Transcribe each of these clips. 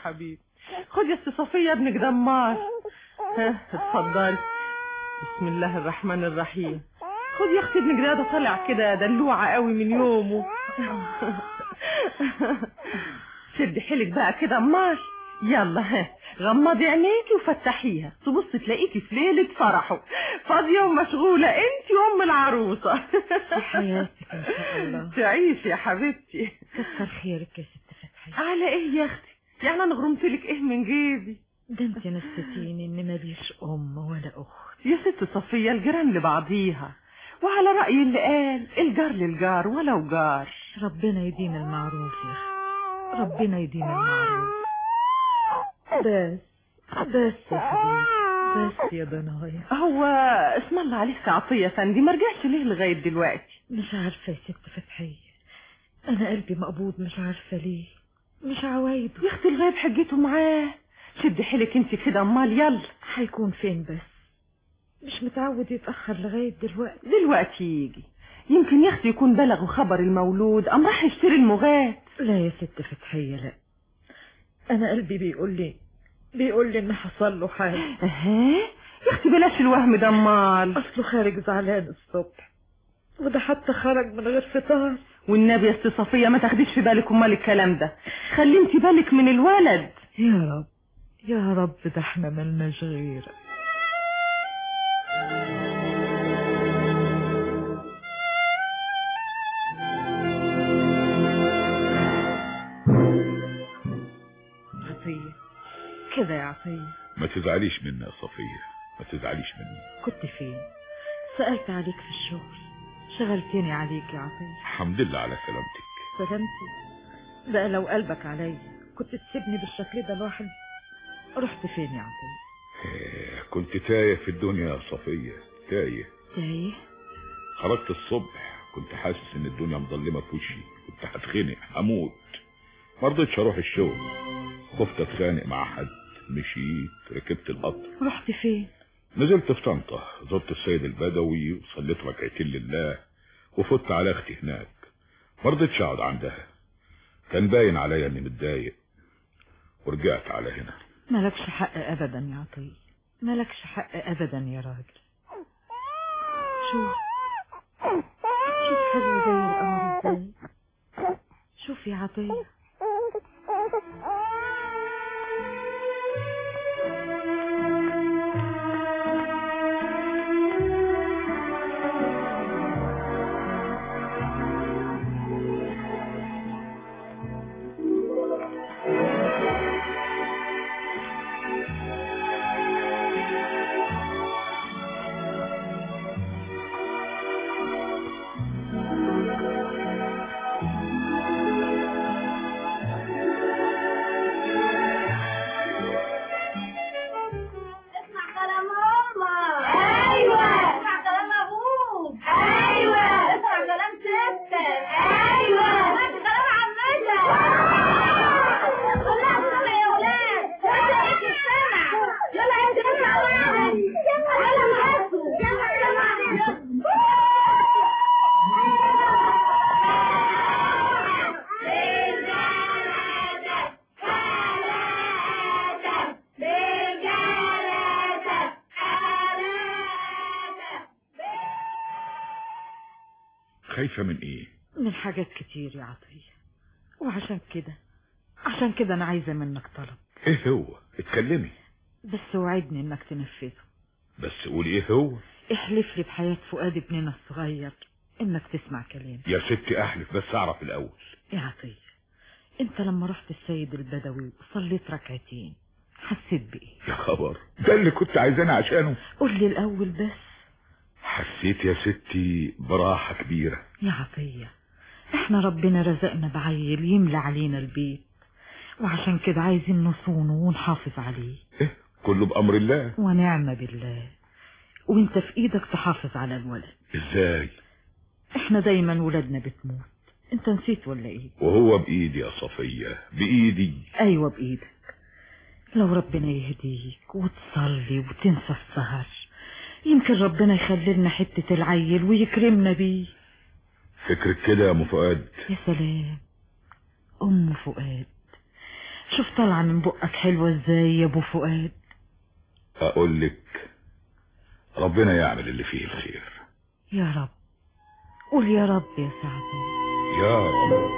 حبيبي خد يا ست صفية ابنك دمار ها اتفضلي بسم الله الرحمن الرحيم خد يا اختي ابنك ده ده طالع كده دلوعة قوي من يومه شدي حيلك بقى كده امال يلا ها غمضي عينيكي وفتحيها تبص تلاقيكي في ليلة فرحه فاضية ومشغولة انت وام العروسة في حياتك ان شاء الله تعيشي يا حبيبتي كتر خيرك يا ست فتحي على ايه يا اختي يعني انا غرمت لك ايه من جيبي ده انت نسيتيني ان ماليش ام ولا اخت يا ست صفية الجيران لبعضيها وعلى رأي اللي قال الجار للجار ولو جار ربنا يديم المعروف يا اخي ربنا يديم المعروف بس بس يا حبيبي بس يا ضنايا هو اسم الله عليك يا عطية يا فندي ما رجعش ليه لغاية دلوقتي مش عارفة يا ست فتحية أنا قلبي مقبوض مش عارفة ليه مش عوايده يا اختي الغايب حجته معاه شدي حيلك انت كده امال يلا هيكون فين بس مش متعود يتأخر لغاية دلوقتي دلوقتي يجي يمكن يا اختي يكون بلغوا خبر المولود ام راح يشتري المغات لا يا ست فتحية لا أنا قلبي بيقول لي بيقول لي إن حصل له حاجة اها يا اختي بلاش الوهم ده امال أصله خارج زعلان الصبح وده حتى خرج من غير فطار والنبي يا ست صفية ما تاخديش في بالك امال الكلام ده خلي انت بالك من الولد يا رب يا رب ده احنا ملناش غيرك عطية كده يا عطية ما تزعليش مني يا صفية ما تزعليش مني كنت فين سألت عليك في الشغل شغلتني عليك يا عطية الحمد لله على سلامتك سلامتي بقى لو قلبك عليا كنت تسيبني بالشكل ده لوحدي رحت فين يا عطية إيه، كنت تايه في الدنيا يا صفية تايه تايه خرجت الصبح كنت حاسس ان الدنيا مظلمة في وشي كنت هتخنق هموت ما رضيتش اروح الشغل خفت اتخانق مع حد مشيت ركبت القطر رحت فين نزلت في طنطا زرت السيد البدوي وصليت ركعتين لله وفت على اختي هناك ما رضيتش اقعد عندها كان باين عليا اني متضايق ورجعت على هنا مالكش حق ابدا يا عطية مالكش حق ابدا يا راجل شوف شوف حلو زي القمر ازاي شوف يا عطية اسمع كلام ماما ايوه اسمع كلام ابوك ايوه اسمع كلام ستك ايوه اسمع كلام عمتك كلها سمع يا ولاد يلا انت السمع يلا انت اسمع واحد يلا معاكم يلا سمع خايفة من ايه من حاجات كتير يا عطية وعشان كده عشان كده انا عايزة منك طلب ايه هو اتكلمي بس وعدني انك تنفذه بس قولي ايه هو احلف لي بحياة فؤاد ابننا الصغير انك تسمع كلامي يا ستي احلف بس اعرف الاول يا عطية انت لما رحت السيد البدوي وصليت ركعتين حسيت بايه يا خبر ده اللي كنت عايزاني عشانه قول لي الاول بس حسيت يا ستي براحة كبيرة يا عطية احنا ربنا رزقنا بعيل يملى علينا البيت وعشان كده عايزين نصونه ونحافظ عليه ايه كله بأمر الله ونعم بالله وانت في ايدك تحافظ على الولد ازاي احنا دايما ولادنا بتموت انت نسيت ولا ايه وهو بإيدي يا صفية بإيدي ايوه بايدك لو ربنا يهديك وتصلي وتنسى السهر يمكن ربنا يخلي لنا حتة العيل ويكرمنا بيه فكرك كده يا ام فؤاد يا سلام ام فؤاد شوف طالعة من بقك حلوة ازاي يا ابو فؤاد اقول لك ربنا يعمل اللي فيه الخير يا رب قول يا رب يا سعدي يا رب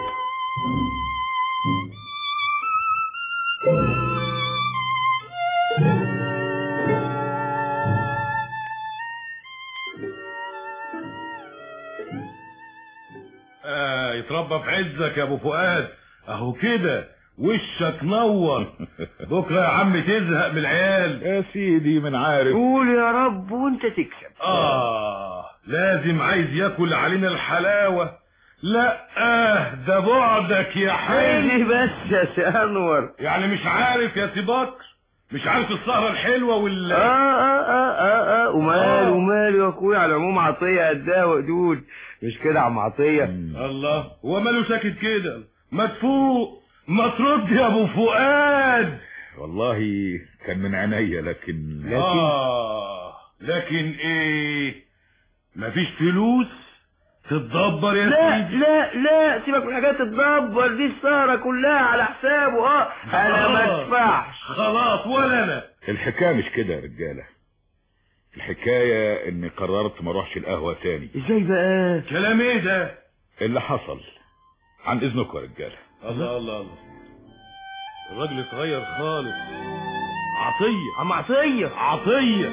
آه يتربى في عزك يا ابو فؤاد اهو كده وشك نور بكره يا عم تزهق من العيال يا سيدي من عارف قول يا رب وانت تكسب اه لازم عايز ياكل علينا الحلاوه لا آه ده بعدك يا حلو عايزي بس يا سي انور يعني مش عارف يا سي بكر مش عارف السهره الحلوه وال اه اه اه اه, آه. ومال آه. ومال يا اخويا على العموم عطيه قدها وقدود مش كده يا عم عطيه الله هو ماله ساكت كده ما تفوق ما ترد يا ابو فؤاد والله كان من عينيا لكن اه لكن ايه مفيش فلوس تتدبر يا لا سيدي لا لا سيبك من حاجات الدبر دي السهره كلها على حسابه اه انا ما خلاص. ادفعش خلاص ولا انا الحكايه مش كده يا رجاله الحكايه اني قررت ما اروحش القهوه تاني ازاي بقى كلام ايه ده اللي حصل عن اذنكم يا رجاله الله الله الله الراجل اتغير خالص عطيه عم عطيه عطيه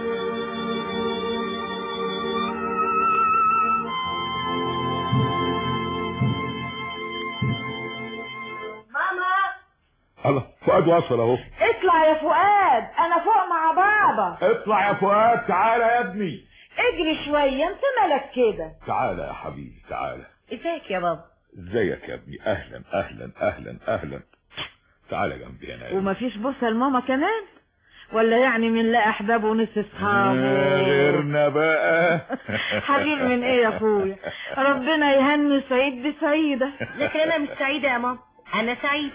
ماما الله فؤاد وصل اهو اطلع يا فؤاد انا فوق مع بابا اطلع يا فؤاد تعالى يا ابني اجري شوية انت مالك كده تعالى يا حبيبي تعالى ازيك يا بابا ازيك يا ابني اهلا اهلا اهلا اهلا تعالى جنبي هنا يا ابني. ومفيش بوسة لماما كمان ولا يعني من لا احباب ونص اصحابه غيرنا بقى حبيب من ايه يا اخويا ربنا يهني سعيد بسعيدة لكن انا مش سعيدة يا ماما انا سعيد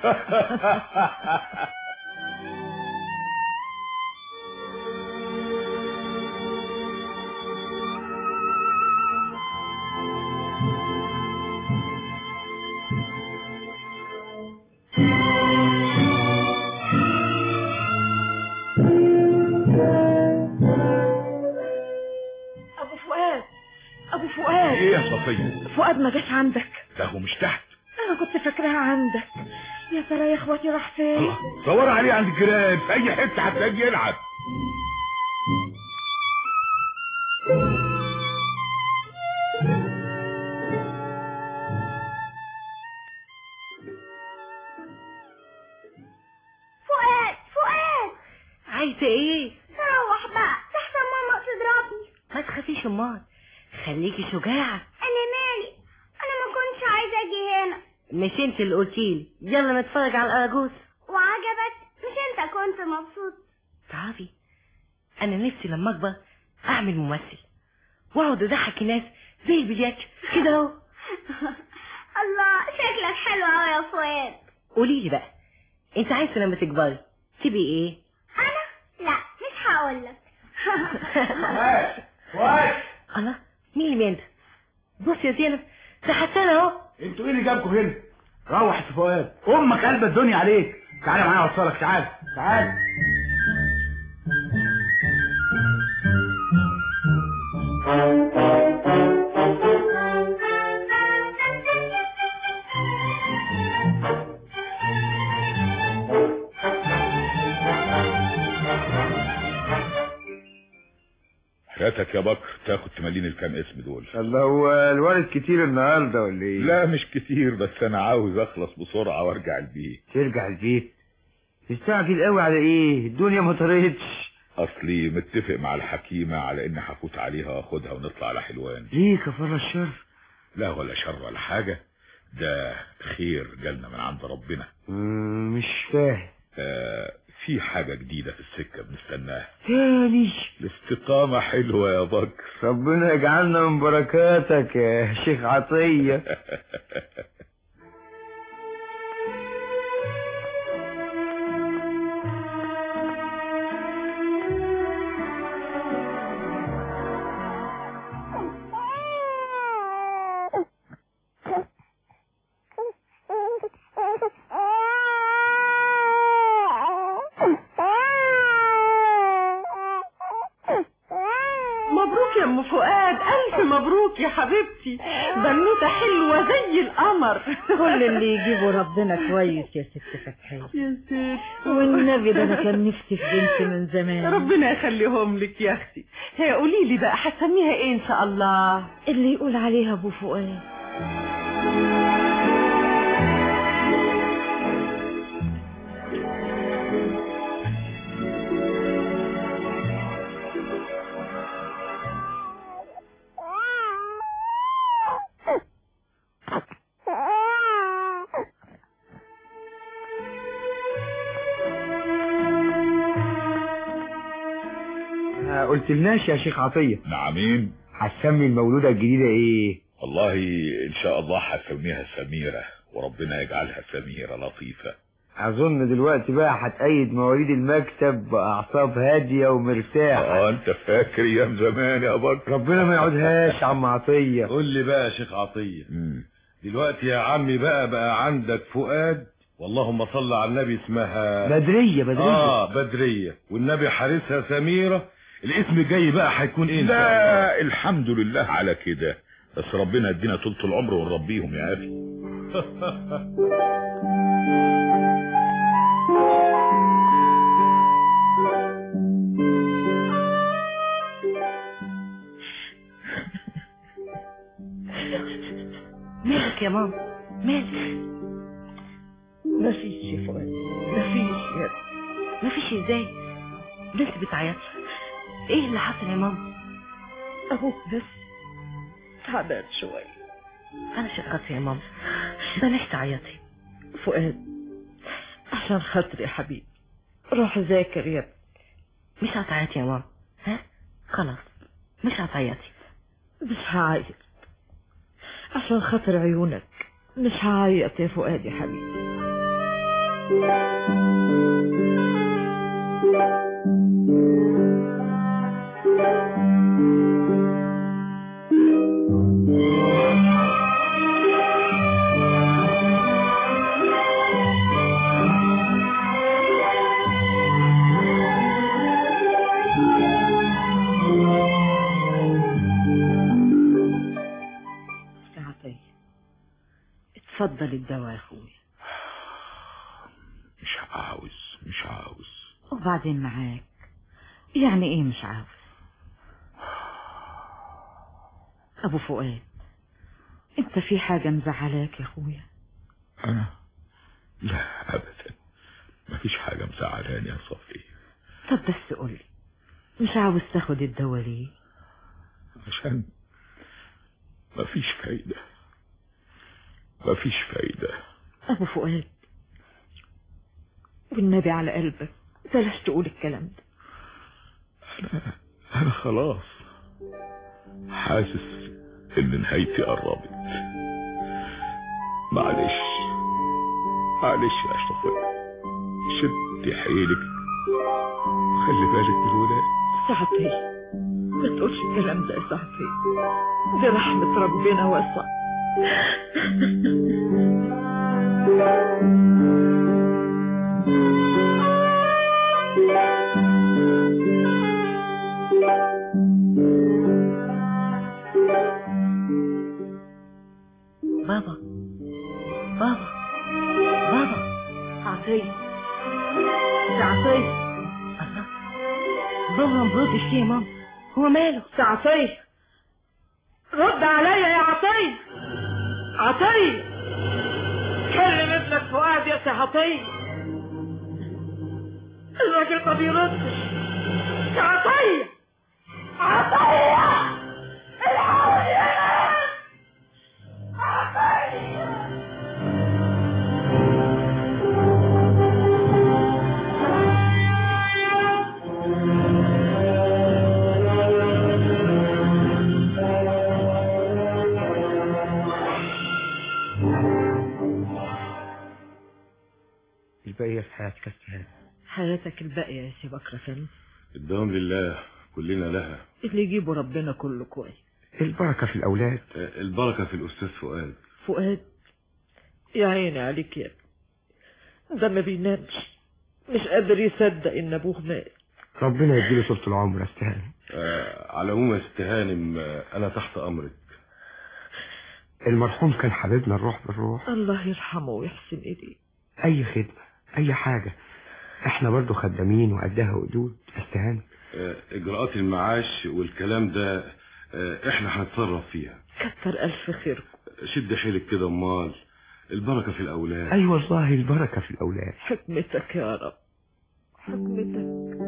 ابو فؤاد ابو فؤاد ايه يا صفية فؤاد ما جاش عندك ده هو مش تحت انا كنت فاكراها عندك يا ترى يا اخواتي راح فين الله دور عليه عند الجيران في اي حته هتلاقيه يلعب فؤاد فؤاد عايزة ايه روح بقى تحت ماما تضربني ما تخافيش امال خليكي شجاعة انا مالي انا ما كنتش عايزه اجي هنا مش انت اللي قلتيلي يلا نتفرج على الاراجوز وعجبك مش انت كنت مبسوط تعرفي انا نفسي لما اكبر اعمل ممثل واقعد اضحك الناس زي البليات كده اهو الله شكلك حلو قوي يا فؤاد قولي لي بقى انت عايزه لما تكبري تبقي ايه انا لا مش هقول لك الله مين اللي بينده بص يا زينب ده حسان اهو انتوا ايه اللي جابكم هنا روح يا فؤاد امك قلب الدنيا عليك تعالى معايا اوصلك تعالى تعالى هاتك يا بكر تاخد تملين الكام اسم دول الله هو الوالد كتير النهارده ولا ايه لا مش كتير بس انا عاوز اخلص بسرعه وارجع البيت ترجع البيت تستعجل قوي على ايه الدنيا ما طريتش اصلي متفق مع الحكيمه على اني هفوت عليها واخدها ونطلع على حلوان ليه كفر الشر لا ولا شر ولا حاجه ده خير جالنا من عند ربنا مم، مش فاهم آه في حاجه جديده في السكه بنستناها تاني الاستقامه حلوه يا بكر ربنا يجعلنا من بركاتك يا شيخ عطية ام فؤاد الف مبروك يا حبيبتي بنوته حلوه زي القمر كل اللي يجيبه ربنا كويس يا ست فتحية يا ست والنبي ده انا كان نفسي في بنت من زمان ربنا يخليهم لك يا اختي هي قولي لي بقى هسميها ايه ان شاء الله اللي يقول عليها ابو فؤاد ما قلتلناش يا شيخ عطية نعمين هتسمي المولودة الجديدة ايه والله ان شاء الله هسميها سميرة وربنا يجعلها سميرة لطيفة اظن دلوقتي بقى هتأيد مواليد المكتب باعصاب هادية ومرتاحة اه انت فاكر ايام زمان يا بكر ربنا ما يعودهاش عم عطية قول لي بقى يا شيخ عطية مم. دلوقتي يا عمي بقى بقى عندك فؤاد واللهم صل على النبي اسمها بدرية بدرية اه بدرية والنبي حارسها سميرة الاسم الجاي بقى هيكون ايه ان شاء الله لا الحمد لله على كده بس ربنا يدينا طولة العمر ونربيهم يا اخي مالك يا ماما مالك مفيش يا فؤاد مفيش يا مفيش ازاي ده انت بتعيطي ايه اللي حصل يا ماما ابوك بس تعبان شوية انا شقتي يا ماما بلاش تعيطي فؤاد عشان خاطري يا حبيبي روح ذاكر يا ابني مش هتعيطي يا ماما ها خلاص مش هتعيطي مش هعيط عشان خاطر عيونك مش هعيط يا فؤاد يا حبيبي يا عطية اتفضل الدواء يا اخويا مش عاوز مش عاوز وبعدين معاك يعني ايه مش عاوز ابو فؤاد انت في حاجة مزعلاك يا اخويا انا لا ابدا مفيش حاجة مزعلاني يا صفية طب بس قولي مش عاوز تاخد الدواء ليه عشان مفيش فايدة مفيش فايدة ابو فؤاد والنبي على قلبك بلاش تقول الكلام ده انا انا خلاص حاسس ان نهايتي قربت معلش معلش يا اشرف شد حيلك خلي بالك من الولاد ساعتين ما تقولش الكلام ده يا ساعتين دي رحمة ربنا واسعة بابا بابا بابا عطية يا عطية الله بابا ما بردش ليه يا ماما هو ماله يا عطية رد عليا يا عطية عطية كلم ابنك فؤاد يا سي عطية الراجل ما بيردش يا عطية عطية الحقوني يا ناس عطية الباقية في حياتك يا استاذ حياتك الباقية يا سي بكر فندم الدوام لله كلنا لها اللي يجيبه ربنا كله كويس البركة في الأولاد آه، البركة في الأستاذ فؤاد فؤاد يا عيني عليك يا ابني ده ما بينامش مش قادر يصدق ان ابوه مات ربنا يديله طولة العمر يا استهاني آه على العموم يا ست هانم آه، انا تحت امرك المرحوم كان حبيبنا الروح بالروح الله يرحمه ويحسن إليه اي خدمة اي حاجة احنا برضو خدامين وقدها وقدود يا استهاني آه اجراءات المعاش والكلام ده آه احنا هنتصرف فيها كتر ألف خيركم شد حيلك كده امال البركه في الاولاد اي والله البركة في الاولاد حكمتك يا رب حكمتك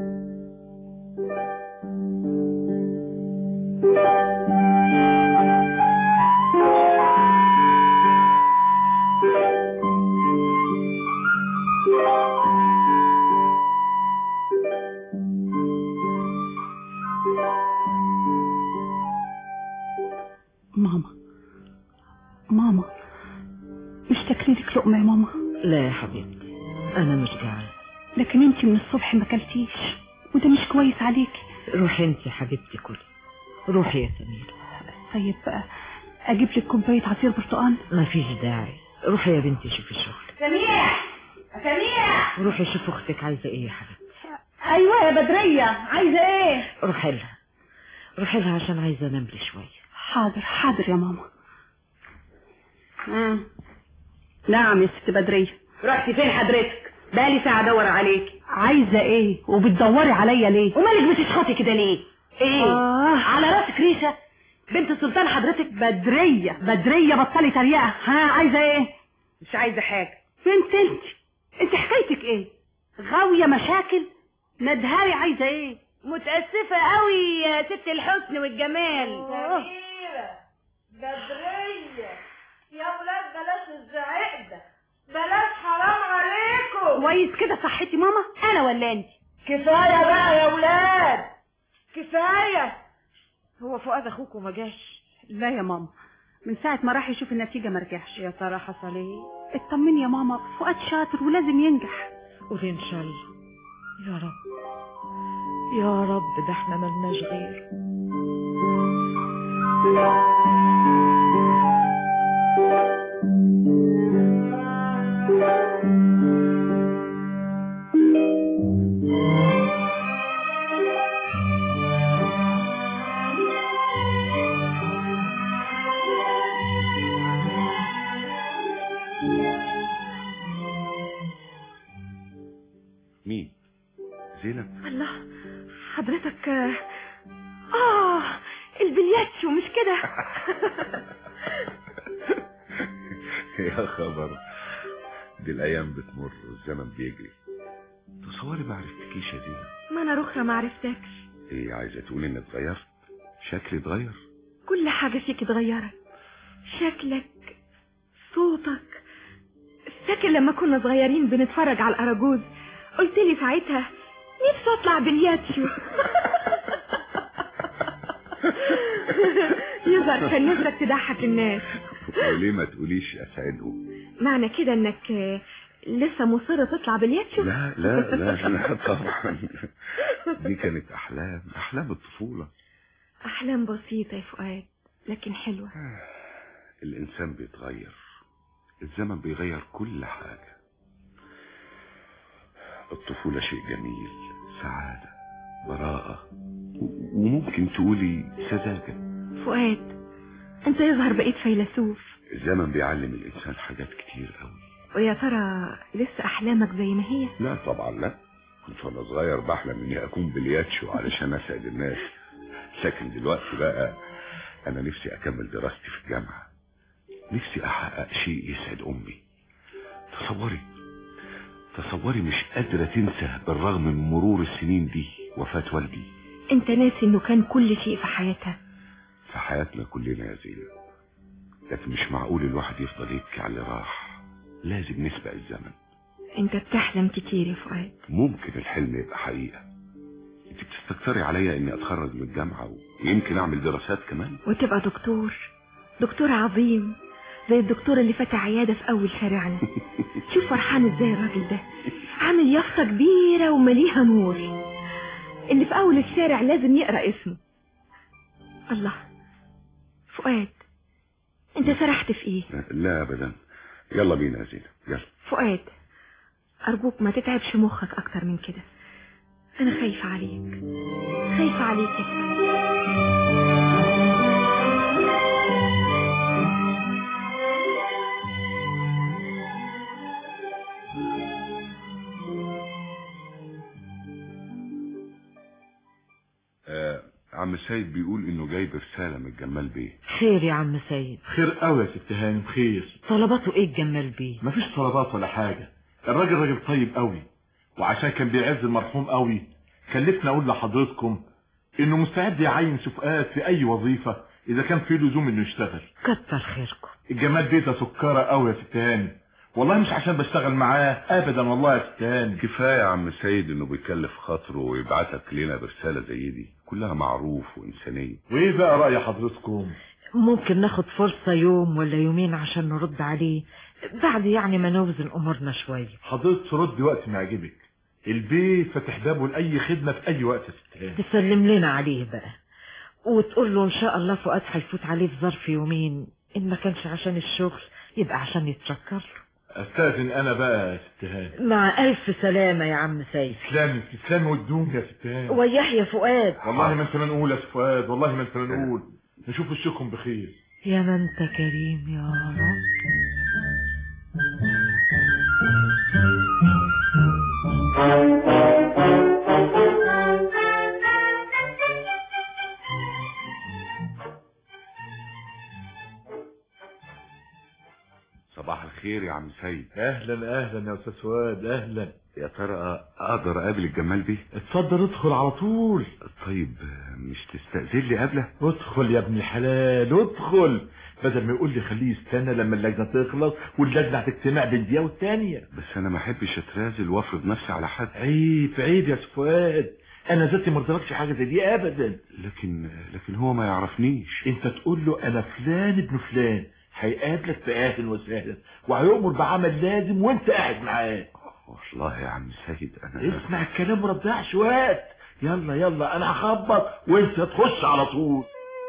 ماما ماما مش تاكليلك لقمة يا ماما لا يا حبيبتي أنا مش جعان لكن انت من الصبح ما اكلتيش وده مش كويس عليكي روحي انت يا حبيبتي كلي روحي يا سميرة طيب بقى اجيب لك كوبايه عصير برتقال ما فيش داعي روحي يا بنتي شوفي الشغل سميرة سميرة روحي شوفي اختك عايزة ايه يا حبيبتي ايوه يا بدرية عايزة ايه روحي لها روحي لها عشان عايزة انام لي شوية حاضر حاضر يا ماما مم. نعم يا ست بدريه رحت فين حضرتك بقالي ساعة ادور عليك عايزه ايه وبتدوري عليا ليه ومالك بتشخطي كده ليه ايه آه. على راسك ريشة بنت السلطان حضرتك بدريه بدريه بطلي تريقه ها عايزه ايه مش عايزة حاجة بنت انت انت حكايتك ايه غاويه مشاكل ندهاري عايزه ايه متأسفة قوي يا ست الحسن والجمال سميرة بدرية يا ولاد بلاش الزعيق ده بلاش حرام عليكم كويس كده صحتي ماما انا ولا انت كفاية بقى يا ولاد كفاية هو فؤاد اخوكم ما جاش لا يا ماما من ساعه ما راح يشوف النتيجه ما رجعش يا ترى حصل ايه اطمني يا ماما فؤاد شاطر ولازم ينجح قولي ان شاء الله يا رب يا رب ده احنا ملناش غير مين زينب الله حضرتك اه البلياتشو مش كده يا خبر دي الايام بتمر والزمن بيجري تصوري ما عرفتكيش يا زينب ما انا رخرة ما عرفتكش ايه عايزه تقولي اني اتغيرت شكلي اتغير كل حاجة فيك اتغيرت شكلك صوتك فاكر لما كنا صغيرين بنتفرج على الأراجوز قلت لي ساعتها نفسي اطلع بلياتشو يظهر كان نفسك تضحك الناس وليه ما تقوليش اسعدهم معنى كده انك آه، لسه مصر تطلع بلياتشو لا لا لا لا طبعا دي كانت احلام احلام الطفوله احلام بسيطة يا فؤاد لكن حلوة الانسان بيتغير الزمن بيغير كل حاجه الطفوله شيء جميل سعاده براءه و- وممكن تقولي سذاجه فؤاد انت يظهر بقيت فيلسوف الزمن بيعلم الانسان حاجات كتير قوي ويا ترى لسه احلامك زي ما هي لا طبعا لا كنت وانا صغير بحلم اني اكون بلياتشو علشان اسعد الناس لكن دلوقتي بقى انا نفسي اكمل دراستي في الجامعة نفسي احقق شيء يسعد امي تصوري تصوري مش قادرة تنسى بالرغم من مرور السنين دي وفاة والدي انت ناسي انه كان كل شيء في حياتها في حياتنا كلنا يا زينب لكن مش معقول الواحد يفضل يبكي على اللي راح لازم نسبق الزمن انت بتحلم كتير يا فؤاد ممكن الحلم يبقى حقيقة انت بتستكتري عليا اني اتخرج من الجامعة ويمكن اعمل دراسات كمان وتبقى دكتور دكتور عظيم زي الدكتور اللي فتح عيادة في أول شارعنا شوف فرحان ازاي الراجل ده عامل يافطة كبيرة ومليها نور اللي في أول الشارع لازم يقرأ اسمه الله فؤاد انت سرحت في ايه لا ابدا يلا بينا يا زينب يلا فؤاد أرجوك ما تتعبش مخك أكتر من كده أنا خايفة عليك خايفة عليك يا فؤاد آه عم سيد بيقول انه جايب رسالة من الجمال بيه خير يا عم سيد خير قوي يا ست هانم خير طلباته ايه الجمال بيه مفيش طلبات ولا حاجة الراجل راجل طيب قوي وعشان كان بيعز المرحوم قوي كلفنا اقول لحضرتكم انه مستعد يعين سفقات في اي وظيفة اذا كان في لزوم انه يشتغل كتر خيركم الجمال بيه ده سكرة قوي يا ست هانم والله مش عشان بشتغل معاه ابدا والله يا ست هانم كفاية يا عم سيد انه بيكلف خاطره ويبعتك لنا برسالة زي دي كلها معروف وانسانية وايه بقى رأي حضرتكم ممكن ناخد فرصة يوم ولا يومين عشان نرد عليه بعد يعني ما نوزن امورنا شوية حضرتك ترد وقت ما يعجبك البيه فاتح بابه لأي خدمة في أي وقت يا ست هانم تسلم لنا عليه بقى وتقول له ان شاء الله فؤاد هيفوت عليه في ظرف يومين ان ما كانش عشان الشغل يبقى عشان يتشكر له استاذن انا بقى يا ست هانم مع الف سلامة يا عم سيد تسلمي تسلمي وتدوم يا ست هانم وياه يا فؤاد والله ما انت منقول يا فؤاد والله ما انت منقول نشوف وشكم بخير يا ما انت كريم يا رب صباح الخير يا عم سيد اهلا اهلا يا استاذ فؤاد اهلا يا ترى اقدر اقابل الجمال بيه اتفضل ادخل على طول طيب مش تستأذن لي قبله ادخل يا ابن الحلال ادخل بدل ما يقول لي خليه يستنى لما اللجنه تخلص واللجنه هتجتمع بين دقيقه والتانيه بس انا ما احبش اترازل وافرض نفسي على حد عيب عيب يا استاذ فؤاد انا ذاتي ما رضيتلكش حاجه زي دي ابدا لكن لكن هو ما يعرفنيش انت تقول له انا فلان ابن فلان هيقابلك في اهلا وسهلا وهيؤمر بعمل لازم وانت قاعد معاه والله يا عم سيد انا اسمع الكلام وما تضيعش وقت يلا يلا انا هخبط وانت تخش على طول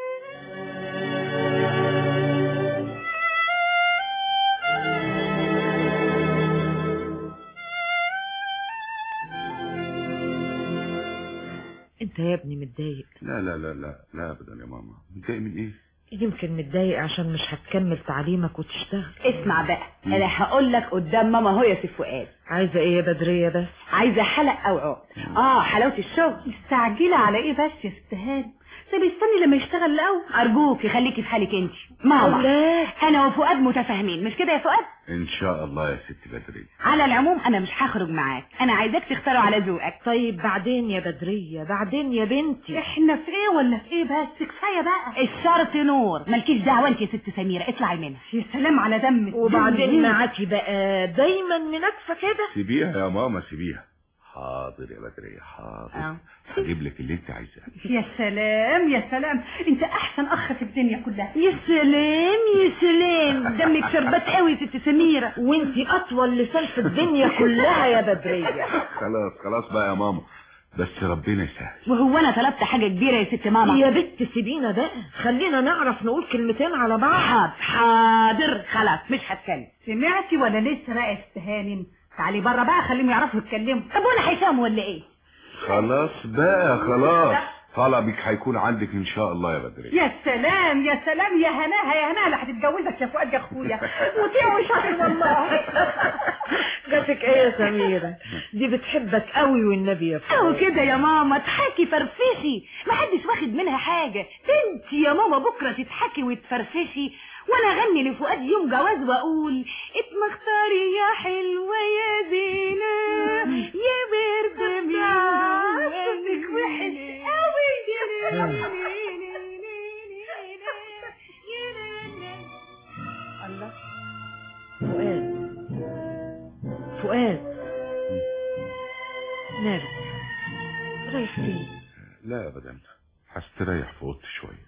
انت يا ابني متضايق لا لا لا لا لا ابدا يا ماما متضايق من ايه يمكن متضايق عشان مش هتكمل تعليمك وتشتغل اسمع بقى انا هقول لك قدام ماما هو يا سي فؤاد عايزة ايه يا بدرية بس عايزه حلق او عقد اه حلاوه الشغل مستعجلة على ايه بس يا ست هانم ده بيستني لما يشتغل الاول ارجوك خليكي في حالك انت ماما لا انا وفؤاد متفاهمين مش كده يا فؤاد ان شاء الله يا ست بدري على العموم انا مش هخرج معاك انا عايزاك تختاروا على ذوقك طيب بعدين يا بدرية بعدين يا بنتي احنا في ايه ولا في ايه بس كفاية بقى الشرط نور مالكيش دعوه انت يا ست سميره اطلعي منها يا سلام على دمك وبعدين معاكي بقى دايما منكفة كده سيبيها يا ماما سيبيها حاضر يا بدرية حاضر آه. هجيب لك اللي انت عايزاه يا سلام يا سلام انت احسن اخ في الدنيا كلها يا سلام يا سلام دمك شربات قوي يا ست سميره وانتي اطول لسان في الدنيا كلها يا بدرية خلاص خلاص بقى يا ماما بس ربنا يسهل وهو انا طلبت حاجه كبيره يا ست ماما يا بنت سيبينا بقى خلينا نعرف نقول كلمتين على بعض حاضر حاضر خلاص مش هتكلم سمعتي ولا لسه بقى يا ست هانم تعالي بره بقى خليهم يعرفوا يتكلموا طب وانا هيفهموا ولا ايه خلاص بقى خلاص طلبك هيكون عندك ان شاء الله يا بدرية يا سلام يا سلام يا هناها يا هناها اللي هتتجوزك يا فؤاد يا اخويا وطيع وشاطر والله جاتك ايه يا سميرة دي بتحبك قوي والنبي يا اهو فؤاد كده يا ماما اضحكي فرفشي محدش واخد منها حاجه انت يا ماما بكره تضحكي وتفرفشي وانا اغني لفؤاد يوم جواز واقول اتمختاري يا حلوه يا زينه يا برد من صوتك وحش قوي الله فؤاد فؤاد مالك رايح فين لا ابدا هستريح في اوضتي شويه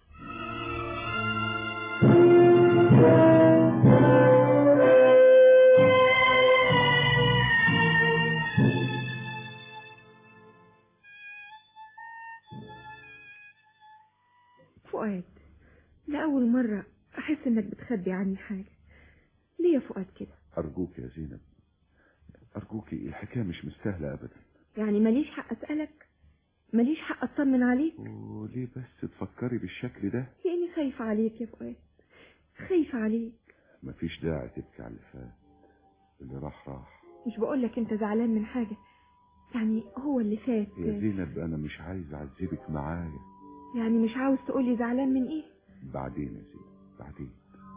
فؤاد لأول مرة أحس إنك بتخبي عني حاجة ليه يا فؤاد كده ارجوك يا زينب ارجوك الحكايه مش مستاهله ابدا يعني ماليش حق أسألك ماليش حق اطمن عليك وليه بس تفكري بالشكل ده لاني خايفة عليك يا فؤاد خايفة عليك مفيش داعي تبكي على اللي فات اللي راح راح مش بقولك انت زعلان من حاجة يعني هو اللي فات يا زينب انا مش عايز اعذبك معايا يعني مش عاوز تقولي زعلان من ايه بعدين يا زينب بعدين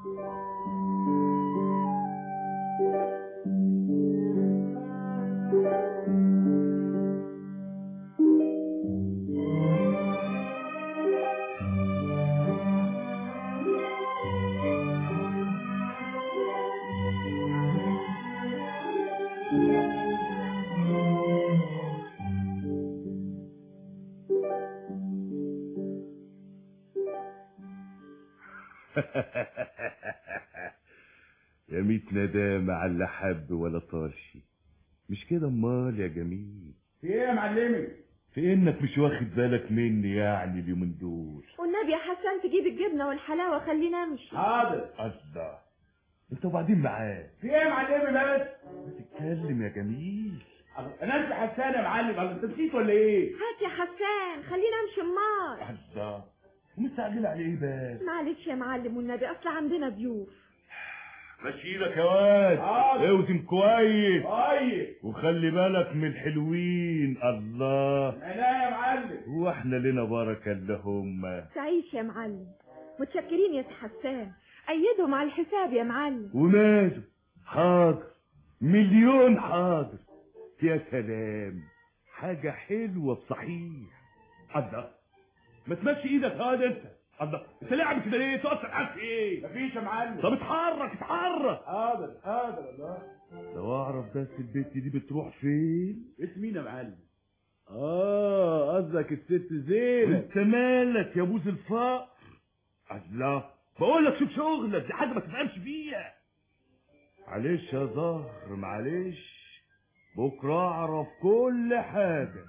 يا ميت ندامة على اللي حب ولا طاشي مش كده امال يا جميل في ايه يا معلمي في انك مش واخد بالك مني يعني اليومين دول والنبي يا حسن تجيب الجبنة والحلاوة خلينا امشي حاضر الله انت وبعدين معاه في ايه يا معلمي بس تتكلم يا جميل انا انت حسان يا معلم الله انت نسيت ولا ايه هات يا حسان خلينا امشي امال الله ومستعجل على ايه بس معلش يا معلم والنبي اصل عندنا ضيوف مشي لك يا واد حاضر. اوزن كويس طيب وخلي بالك من الحلوين الله عينيا يا معلم هو احنا لنا بركة اللي هم تعيش يا معلم متشكرين يا سي حسان ايدهم على الحساب يا معلم وماله حاضر مليون حاضر يا سلام حاجة حلوة بصحيح الله ما تمشي ايدك هذا انت الله انت ليه عامل كده ليه تقصر حد في ايه مفيش يا معلم طب اتحرك اتحرك حاضر حاضر والله لو اعرف بس البت دي بتروح فين اسم مين يا معلم اه قصدك الست زينب انت مالك يا بوز الفقر الله بقول لك شوف شغلك دي حاجه ما تفهمش فيها معلش يا زهر معلش بكره اعرف كل حاجه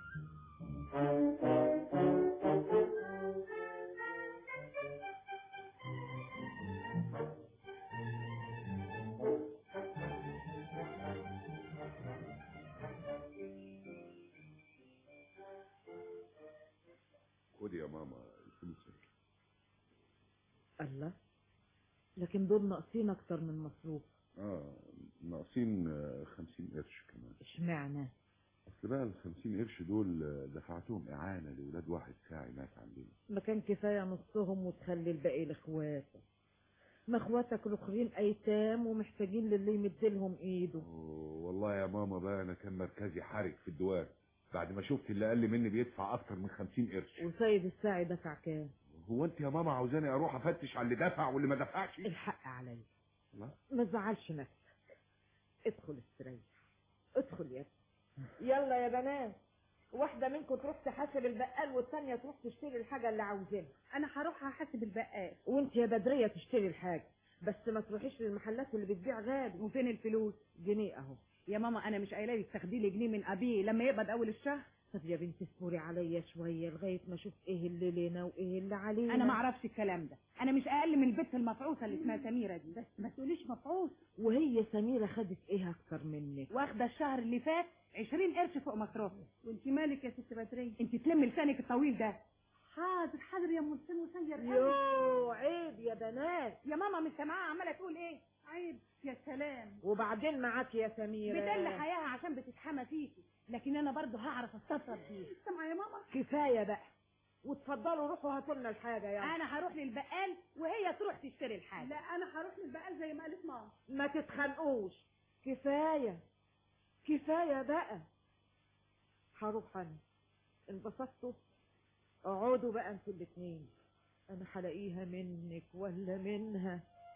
خدي يا ماما الفلوس الله لكن دول ناقصين اكتر من مصروف اه ناقصين آه، خمسين قرش كمان اشمعنى اصل بقى الخمسين قرش دول آه، دفعتهم اعانة لولاد واحد ساعي مات عندنا ما كان كفايه نصهم وتخلي الباقي لاخواتك ما اخواتك الاخرين ايتام ومحتاجين للي يمدلهم ايده أوه، والله يا ماما بقى انا كان مركزي حرج في الدوار بعد ما شفت اللي اقل مني بيدفع اكتر من خمسين قرش وسيد الساعي دفع كام هو انت يا ماما عاوزاني اروح افتش على اللي دفع واللي ما دفعش الحق عليا لا. ما تزعلش نفسك ادخل استريح ادخل يا ابني يلا يا بنات واحدة منكم تروح تحاسب البقال والتانية تروح تشتري الحاجة اللي عاوزينها انا هروح احاسب البقال وانت يا بدرية تشتري الحاجة بس ما تروحيش للمحلات اللي بتبيع غالي وفين الفلوس جنيه اهو يا ماما انا مش قايله لك تاخدي لي جنيه من ابيه لما يقبض اول الشهر طب يا بنتي اصبري عليا شوية لغاية ما اشوف ايه اللي لنا وايه اللي علينا انا ما اعرفش الكلام ده انا مش اقل من البت المفعوصه اللي اسمها سميره دي بس ما تقوليش مفعوص وهي سميرة خدت ايه اكتر منك واخده الشهر اللي فات 20 قرش فوق مصروفها وانت مالك يا ست بدريه انت تلمي لسانك الطويل ده حاضر حاضر يا ام السن وسير يو عيب يا بنات يا ماما مش سامعاها عماله تقول ايه عيب يا سلام وبعدين معاك يا سميرة بتل حياها عشان بتتحمى فيكي لكن انا برضو هعرف استفرد بيه سامعه يا ماما كفاية بقى وتفضلوا روحوا هاتوا لنا الحاجة يعني انا هروح للبقال وهي تروح تشتري الحاجه لا انا هروح للبقال زي ما قالت ماما ما تتخانقوش كفاية كفاية بقى هروح انا انبسطتوا اقعدوا بقى انتوا الاتنين انا هلاقيها منك ولا منها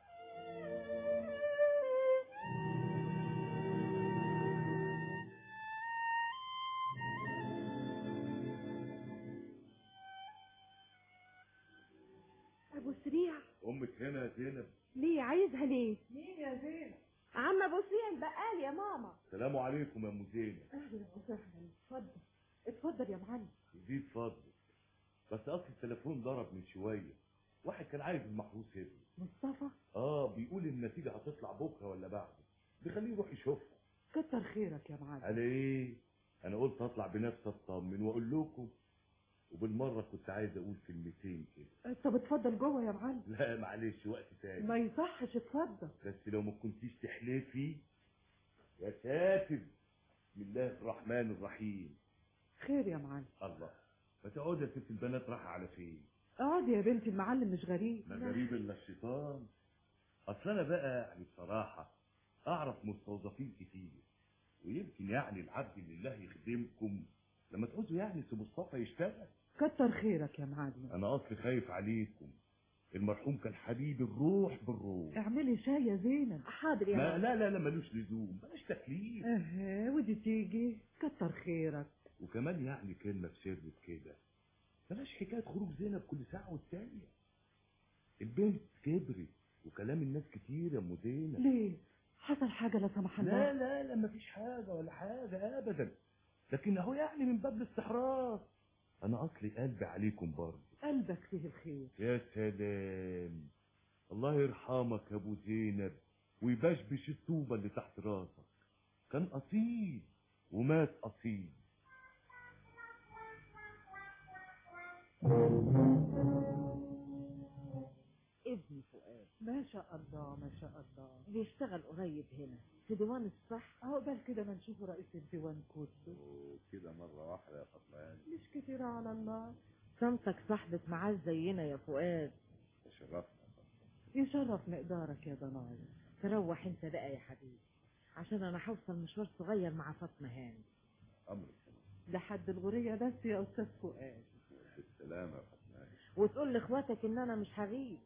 ابو سريع امك هنا يا زينب ليه عايزها ليه مين يا زينب عم ابو سريع البقال يا ماما السلام عليكم يا ام زينب اهلا وسهلا اتفضل اتفضل يا معلم يزيد فضلك بس اصل التليفون ضرب من شويه واحد كان عايز المحروس ابني مصطفى اه بيقول النتيجه هتطلع بكره ولا بعده بيخليه يروح يشوفها كتر خيرك يا معلم على ايه انا قلت اطلع بنفسي اطمن واقول لكم وبالمره كنت عايز اقول كلمتين كده طب اتفضل جوه يا معلم لا معلش وقت تاني ما يصحش اتفضل بس لو ما كنتيش تحلفي يا ساتر بسم الله الرحمن الرحيم خير يا معلم الله ما تقعدي يا ست البنات رايحه على فين اقعد يا بنتي المعلم مش غريب ما غريب الا الشيطان اصل انا بقى يعني بصراحه اعرف مستوظفين كتير ويمكن يعني العبد لله يخدمكم لما تعوزوا يعني سي مصطفى يشتغل كتر خيرك يا معلم انا اصلي خايف عليكم المرحوم كان حبيب الروح بالروح اعملي شاي يا زينب حاضر يا ما ماما لا لا لا ملوش لزوم بلاش تكليف اها ودي تيجي كتر خيرك وكمان يعني كلمة بسر كده بلاش حكاية خروج زينب كل ساعة والتانية البنت كبرت وكلام الناس كتير يا ام زينب ليه حصل حاجة لا سمح الله لا لا لا مفيش حاجة ولا حاجة أبدا لكن أهو يعني من باب الاستحراف أنا أصلي قلبي عليكم برضه قلبك فيه الخير يا سلام الله يرحمك يا أبو زينب ويبشبش الطوبة اللي تحت راسك كان أصيل ومات أصيل ابني فؤاد ما شاء الله ما شاء الله بيشتغل قريب هنا في ديوان الصح عقبال كده ما نشوفه رئيس الديوان كله كده مرة واحدة يا فطمان مش كتير على الله صمتك صاحبة معاذ زينا يا فؤاد تشرفنا يشرف مقدارك يا ضنايا تروح انت بقى يا حبيبي عشان انا هوصل مشوار صغير مع فاطمة هاني أمرك لحد الغورية بس يا أستاذ فؤاد بالسلامة يا فطمان وتقول لاخواتك ان انا مش هغيب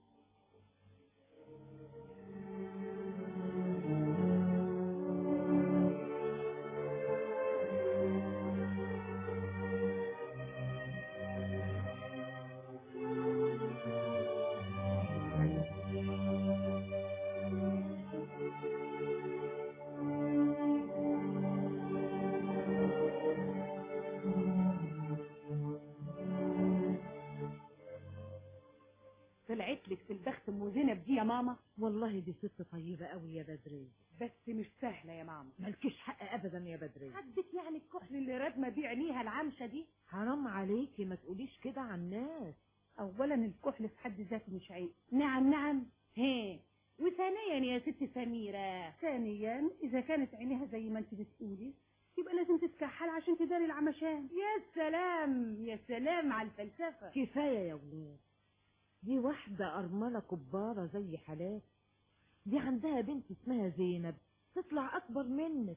طلعت لك في البخت ام زينب دي يا ماما والله دي ست طيبة قوي يا بدرية بس مش سهله يا ماما مالكيش حق ابدا يا بدرية حدك يعني الكحل اللي رادمه بيه عينيها العمشه دي حرام عليكي ما تقوليش كده على الناس اولا الكحل في حد ذاته مش عيب نعم نعم هي وثانيا يا ست سميرة ثانيا إذا كانت عينيها زي ما أنت بتقولي يبقى لازم تتكحل عشان تداري العمشان يا سلام يا سلام على الفلسفة كفاية يا ولاد دي واحدة أرملة كبارة زي حالات دي عندها بنت اسمها زينب تطلع أكبر منك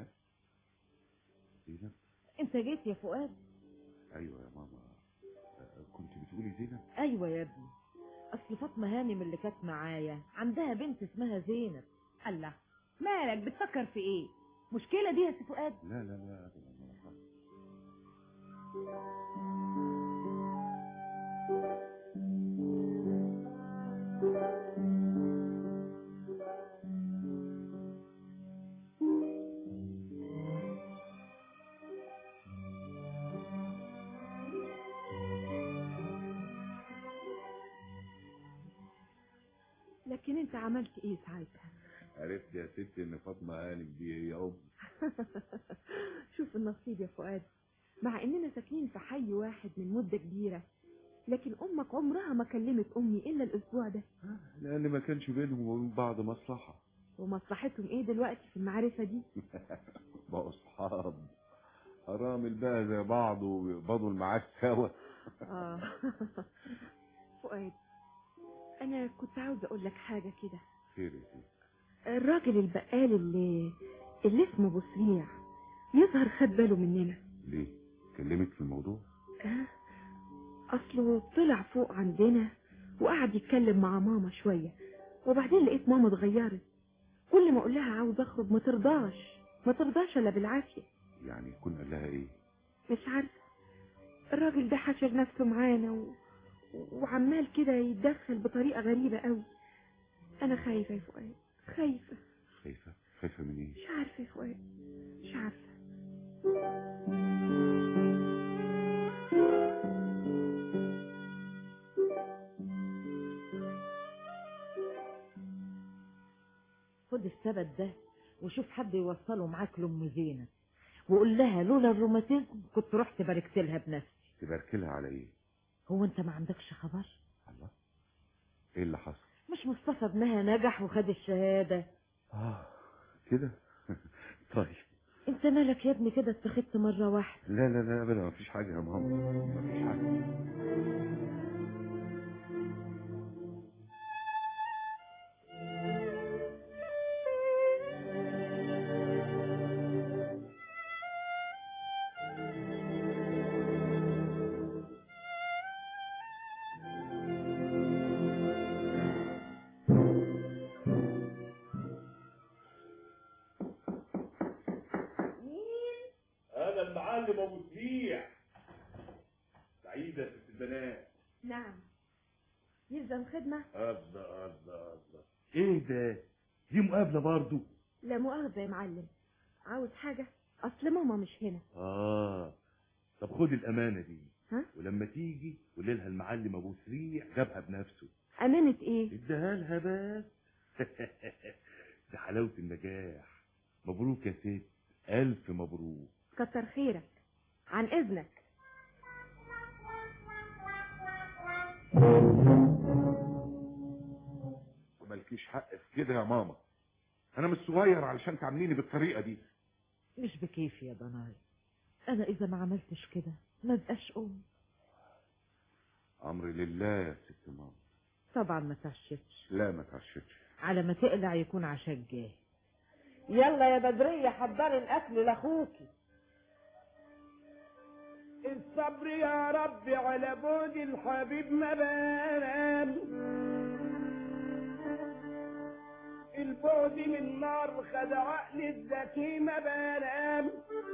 زينب أنت جيت يا فؤاد أيوة يا ماما آه، كنت بتقولي زينب أيوة يا ابني أصل فاطمة هانم اللي كانت معايا عندها بنت اسمها زينب الله مالك بتفكر في إيه مشكلة دي يا سي فؤاد لا لا لا أبدا ولا حاجة. لكن انت عملت ايه ساعتها عرفت يا ستي إن فاطمة هانم دي هي أم شوف النصيب يا فؤاد مع اننا ساكنين في حي واحد من مدة كبيرة لكن امك عمرها ما كلمت امي الا الاسبوع ده لأن ما كانش بينهم وبين بعض مصلحة ومصلحتهم ايه دلوقتي في المعرفة دي بقوا أصحاب أرامل بقى زي بعض وبيقبضوا المعاش سوا اه فؤاد انا كنت عاوز اقول لك حاجة كده خير يا ستي الراجل البقال اللي اللي اسمه ابو سريع يظهر خد باله مننا ليه؟ كلمك في الموضوع؟ آه، اصله طلع فوق عندنا وقعد يتكلم مع ماما شوية وبعدين لقيت ماما اتغيرت كل ما اقول لها عاوز اخرج ما ترضاش ما ترضاش الا بالعافية يعني يكون قال لها إيه؟ مش عارفة الراجل ده حشر نفسه معانا و... وعمال كده يتدخل بطريقة غريبة قوي انا خايفة يا فؤاد خايفة خايفة؟ خايفة من إيه؟ مش عارفة يا فؤاد مش عارفة خد السبت ده وشوف حد يوصله معاك لأم زينب وقول لها لولا الروماتيزم كنت رحت باركت لها بنفسي تباركلها على ايه هو انت ما عندكش خبر الله ايه اللي حصل مش مصطفى ابنها نجح وخد الشهادة اه كده طيب انت مالك يا ابني كده اتخذت مرة واحدة لا لا لا ابدا مفيش حاجه يا ماما مفيش حاجه انا المعلم ابو سريع سعيده يا ست البنات نعم يلزم خدمة الله الله الله ايه ده دي مقابله برضو لا مؤاخذة يا معلم عاوز حاجة أصل ماما مش هنا اه طب خد الامانه دي ها؟ ولما تيجي قول لها المعلم ابو سريع جابها بنفسه أمانة إيه اديها لها بس ده حلاوه النجاح مبروك يا ست الف مبروك كتر خيرك عن إذنك مالكيش حق في كده يا ماما انا مش صغير علشان تعامليني بالطريقه دي مش بكيفي يا ضناي انا اذا ما عملتش كده ما بقاش ام امري لله يا ست ماما طبعا ما تعشتش لا ما تعشتش على ما تقلع يكون عشاك جاي يلا يا بدرية حضري الأكل لأخوكي الصبر يا ربي على بود الحبيب ما بنام البعد من نار خد عقل الذكي ما بنام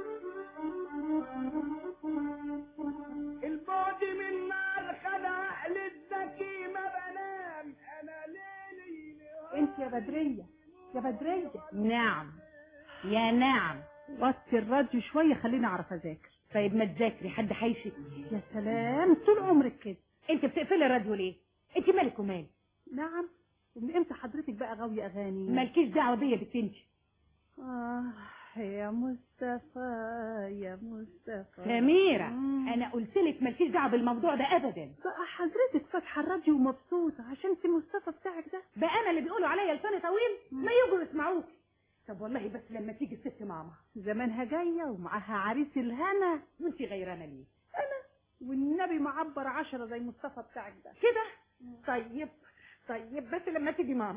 البعد من نار خد عقل الذكي ما بنام انا ليلي انت يا بدرية يا بدرية نعم يا نعم وطي الراديو شوية خليني اعرف اذاكر طيب ما تذاكري حد هيشي يا سلام طول عمرك كده انت بتقفلي الراديو ليه انت مالك ومال نعم ومن امتى حضرتك بقى غاوية اغاني مالكيش دعوة بيا بنت انت آه يا مصطفى يا مصطفى سميرة مم. انا قلت لك مالكيش دعوة بالموضوع ده ابدا بقى حضرتك فاتحة الراديو ومبسوطة عشان في مصطفى بتاعك ده بقى انا اللي بيقولوا عليا لساني طويل ما يجوا يسمعوك طب والله بس لما تيجي الست ماما زمانها جاية ومعاها عريس الهنا وانت غيرانة ليه والنبي معبر عشرة زي مصطفى بتاعك ده كده طيب طيب بس لما تيجي ماما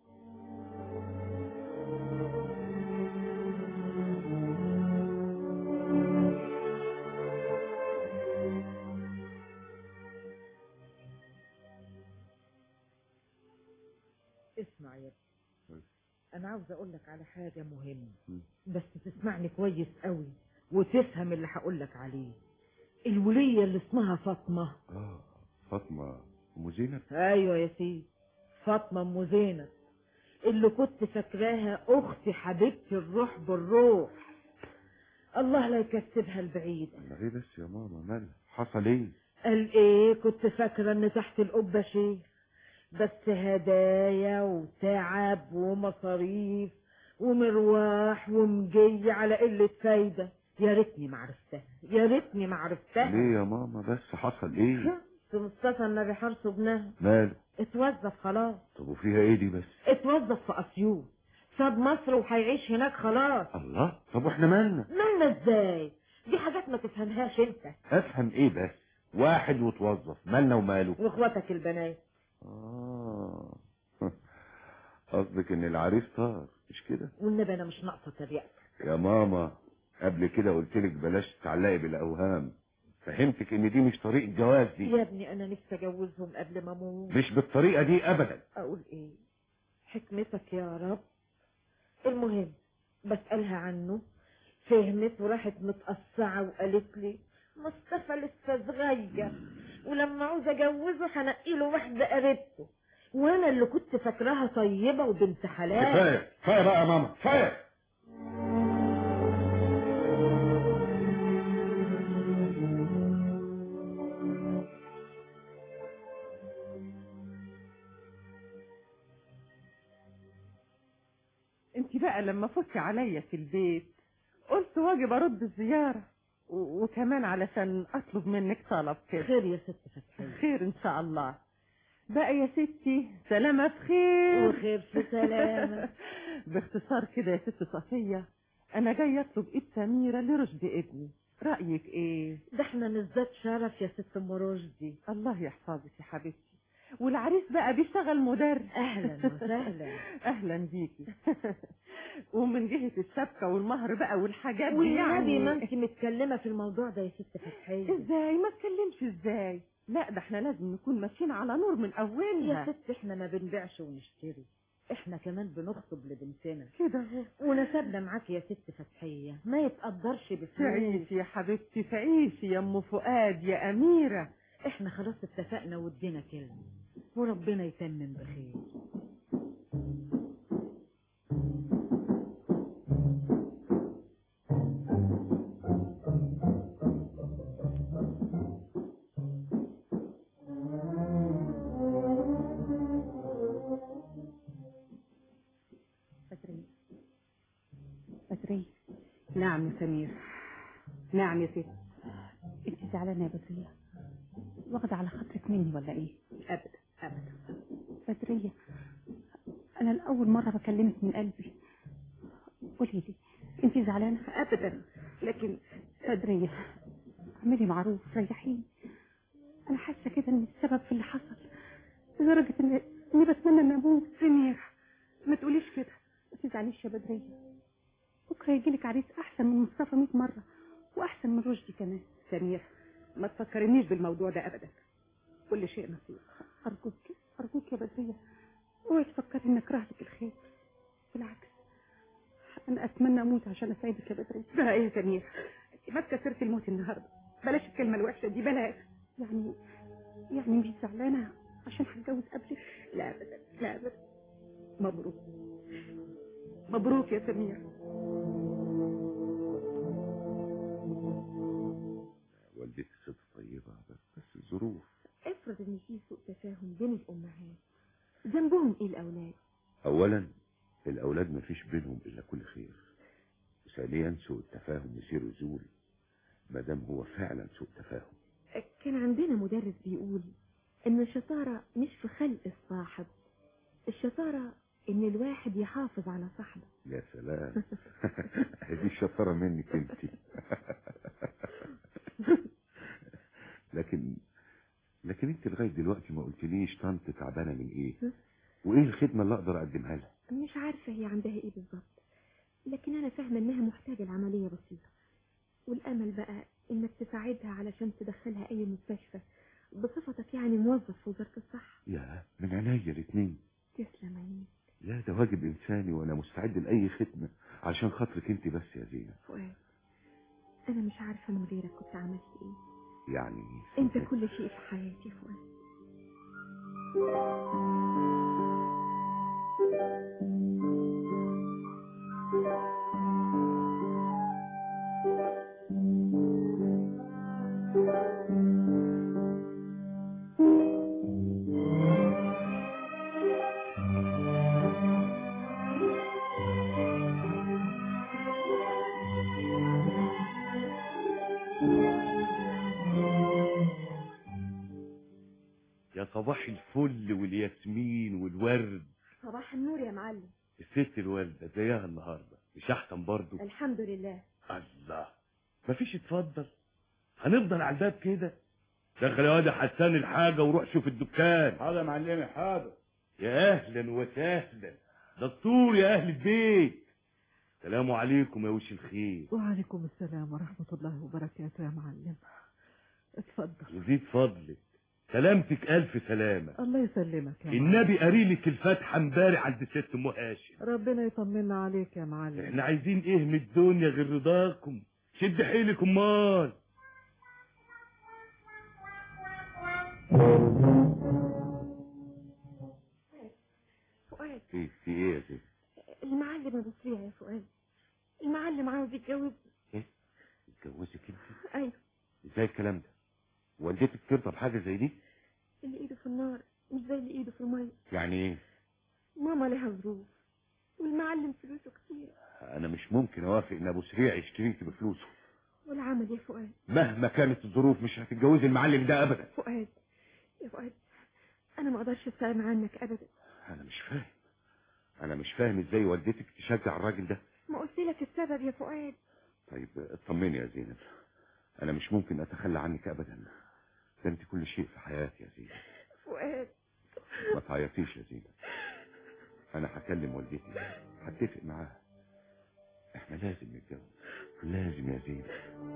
اسمع يا ابني انا عاوز اقول لك على حاجه مهمه بس تسمعني كويس قوي وتفهم اللي هقول لك عليه الوليه اللي اسمها فاطمه اه فاطمه ام زينب ايوه يا سيدي فاطمه ام زينب اللي كنت فاكراها اختي حبيبتي الروح بالروح الله لا يكسبها البعيد الله ايه بس يا ماما مالها حصل ايه قال ايه كنت فاكره ان تحت القبه شيء بس هدايا وتعب ومصاريف ومرواح ومجي على قله فايده يا ريتني ما عرفتها يا ريتني ما عرفتها ليه يا ماما بس حصل ايه في مصطفى النبي حرص ابنها ماله اتوظف خلاص طب وفيها ايه دي بس اتوظف في اسيوط ساب مصر وهيعيش هناك خلاص الله طب واحنا مالنا مالنا ازاي دي حاجات ما تفهمهاش انت افهم ايه بس واحد وتوظف مالنا وماله واخواتك البنات اه قصدك ان العريس طار مش كده والنبي انا مش ناقصه تريقتك يا ماما قبل كده قلت لك بلاش تعلقي بالاوهام فهمتك ان دي مش طريقه جواز دي يا ابني انا نفسي اجوزهم قبل ما اموت مش بالطريقه دي ابدا اقول ايه حكمتك يا رب المهم بسألها عنه فهمت وراحت متقصعة وقالت لي مصطفى لسه صغير ولما عاوز اجوزه هنقي له واحدة قريبته وانا اللي كنت فاكراها طيبة وبنت حلال كفايه كفايه بقى يا ماما كفايه انت بقى لما فزتي عليا في البيت قلت واجب ارد الزيارة و- وكمان علشان اطلب منك طلب كده خير يا ست فتحية خير ان شاء الله بقى يا ستي سلامة بخير وخير في سلامة. باختصار كده يا ست صفية انا جاي اطلب ايد سميرة لرشد ابني رأيك ايه ده احنا نزداد شرف يا ست ام رشدي الله يحفظك يا حبيبتي والعريس بقى بيشتغل مدرس اهلا وسهلا اهلا بيكي ومن جهة الشبكة والمهر بقى والحاجات دي والنبي يعني ما انت متكلمة في الموضوع ده يا ست فتحية ازاي ما اتكلمش ازاي لا ده احنا لازم نكون ماشيين على نور من اولها يا ست احنا ما بنبيعش ونشتري احنا كمان بنخطب لبنتنا كده اهو ونسبنا معاك يا ست فتحية ما يتقدرش بفلوس تعيشي يا حبيبتي تعيشي يا ام فؤاد يا اميرة احنا خلاص اتفقنا وادينا كلمة وربنا يتمم بخير بدرية بدرية نعم يا سمير نعم يا ست انت زعلانة يا بدرية واخدة على خاطرك مني ولا ايه ابدا ابدا بدرية انا الاول مرة بكلمك من قلبي قولي لي انت زعلانة ابدا لكن بدرية اعملي معروف ريحيني انا حاسة كده ان السبب في اللي حصل لدرجة ان اني بتمنى ان اموت سمير ما تقوليش كده ما تزعليش يا بدرية بكرة يجيلك عريس أحسن من مصطفى 100 مرة وأحسن من رشدي كمان سمير ما تفكرنيش بالموضوع ده أبدا كل شيء نصيب أرجوك أرجوك يا بدرية اوعي تفكري إن أكرهلك الخير بالعكس أنا أتمنى أموت عشان أسعدك يا بدرية بقى إيه يا سمير ما كسرت الموت النهاردة بلاش الكلمة الوحشة دي بلاش يعني يعني مش زعلانة عشان هتجوز قبلك لا أبدا لا أبدا مبروك مبروك يا سمير والدتي ست طيبة بس بس الظروف افرض ان في سوء تفاهم بين الامهات ذنبهم ايه الاولاد أولا الأولاد ما فيش بينهم إلا كل خير وثانيا سوء التفاهم يصير يزول ما دام هو فعلا سوء تفاهم كان عندنا مدرس بيقول ان الشطارة مش في خلق الصاحب الشطارة ان الواحد يحافظ على صاحبه يا سلام دي الشطارة منك انت لكن لكن انت لغاية دلوقتي ما قلتليش طنط تعبانة من ايه وايه الخدمة اللي اقدر اقدمها لها مش عارفة هي عندها ايه بالظبط لكن انا فاهمة انها محتاجة لعملية بسيطة والامل بقى انك تساعدها علشان تدخلها اي مستشفى بصفتك يعني موظف في وزارة الصحة يا من عينيا الاتنين تسلم عينيك لا ده واجب انساني وانا مستعد لاي خدمة عشان خاطرك انت بس يا زينب فؤاد انا مش عارفة من غيرك كنت عملت ايه يعني انت كل شيء في حياتي فؤاد يا صباح الفل والياسمين والورد صباح النور يا معلم الست الوالدة زيها النهاردة مش احسن برضو الحمد لله الله مفيش اتفضل هنفضل على الباب كده دخل يا واد يا حسان الحاجة وروح شوف الدكان حاضر يا معلمي حاضر يا اهلا وسهلا دكتور يا اهل البيت السلام عليكم يا وش الخير وعليكم السلام ورحمة الله وبركاته يا معلم اتفضل يزيد فضلك سلامتك الف سلامة الله يسلمك يا معلم النبي قاري لك الفاتحة امبارح عند ست ام هاشم ربنا يطمنا عليك يا معلم احنا عايزين ايه من الدنيا غير رضاكم شد حيلك امال فؤاد في في ايه يا زينب المعلم ابو سريع يا فؤاد المعلم عاوز يتجوز اتجوزك انت ايوه ازاي الكلام ده والدتك ترضى بحاجة زي دي اللي ايده في النار مش زي اللي ايده في الميه يعني ايه ماما لها ظروف والمعلم فلوسه كتير انا مش ممكن اوافق ان ابو سريع يشتريك بفلوسه والعمل يا فؤاد مهما كانت الظروف مش هتتجوزي المعلم ده ابدا فؤاد يا فؤاد انا ما اقدرش استغنى عنك ابدا انا مش فاهم انا مش فاهم ازاي والدتك تشجع الراجل ده ما قلت لك السبب يا فؤاد طيب اطمني يا زينب انا مش ممكن اتخلى عنك ابدا ده انت كل شيء في حياتي يا زينب فؤاد ما تعيطيش يا زينب انا هكلم والدتي هتفق معاها احنا لازم نتجوز لازم يا زينب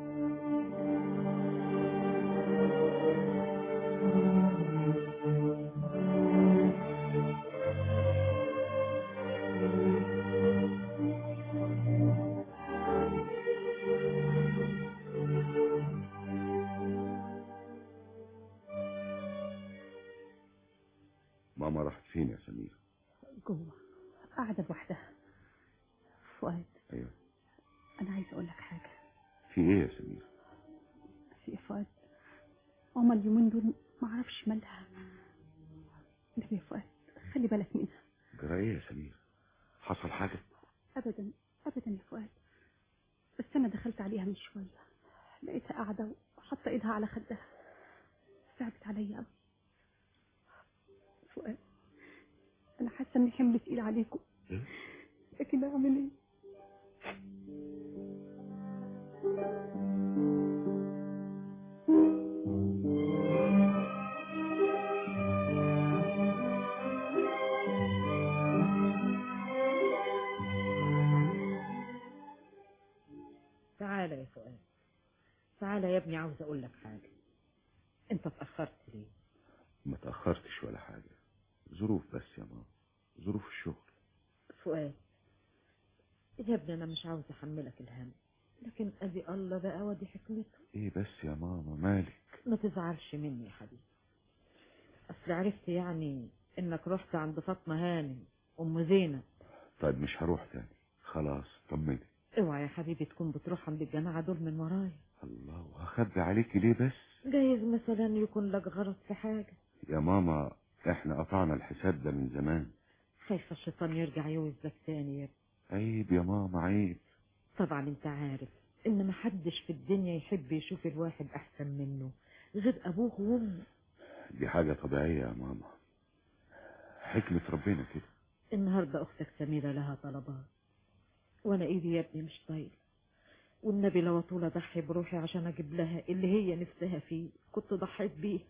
ماما راحت فين يا سمير جوه قاعدة لوحدها فؤاد ايوه أنا عايزة أقول لك حاجة في ايه يا سمير في فؤاد ماما اليومين دول ما اعرفش مالها نبي يا فؤاد خلي بالك منها جرى ايه يا سمير حصل حاجه ابدا ابدا يا فؤاد بس انا دخلت عليها من شويه لقيتها قاعده وحاطه ايدها على خدها صعبت عليا قوي فؤاد انا حاسه اني حمل تقيل عليكم إيه؟ لكن اعمل ايه تعالى يا فؤاد تعالى يا ابني عاوز اقول لك حاجة انت اتأخرت ليه ما تاخرتش ولا حاجه ظروف بس يا ماما ظروف الشغل فؤاد يا ابني انا مش عاوز احملك الهم لكن ادي الله بقى ودي حكمته ايه بس يا ماما مالك ما تزعلش مني يا حبيبي اصل عرفت يعني انك رحت عند فاطمة هانم ام زينب طيب مش هروح تاني خلاص طمني اوعى يا حبيبي تكون بتروح عند الجماعة دول من ورايا الله وهخبي عليكي ليه بس جايز مثلا يكون لك غرض في حاجة يا ماما احنا قطعنا الحساب ده من زمان خايفة الشيطان يرجع يوزك تاني يا ابني عيب يا ماما عيب طبعا انت عارف ان محدش في الدنيا يحب يشوف الواحد احسن منه غير ابوه وامه دي حاجة طبيعية يا ماما حكمة ربنا كده النهاردة اختك سميرة لها طلبات وانا ايدي يا ابني مش طايلة والنبي لو طول اضحي بروحي عشان اجيب لها اللي هي نفسها فيه كنت ضحيت بيه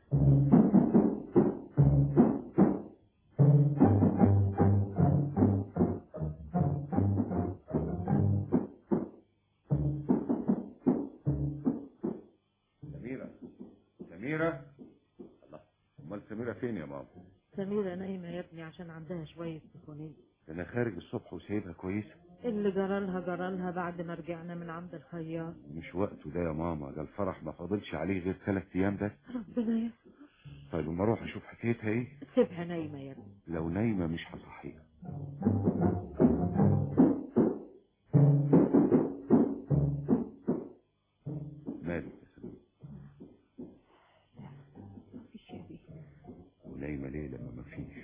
سميرة سميرة الله امال سميرة فين يا ماما سميرة نايمة يا ابني عشان عندها شوية سخونية ده انا خارج الصبح وسايبها كويسة اللي جرالها جرالها بعد ما رجعنا من عند الخياط مش وقته ده يا ماما ده الفرح ما فاضلش عليه غير ثلاث ايام بس ربنا يستر طيب وما اروح اشوف حكايتها ايه سيبها نايمة يا ابني لو نايمة مش هصحيها مالك يا سمير مفيش يا بيه ونايمة ليه لما مفيش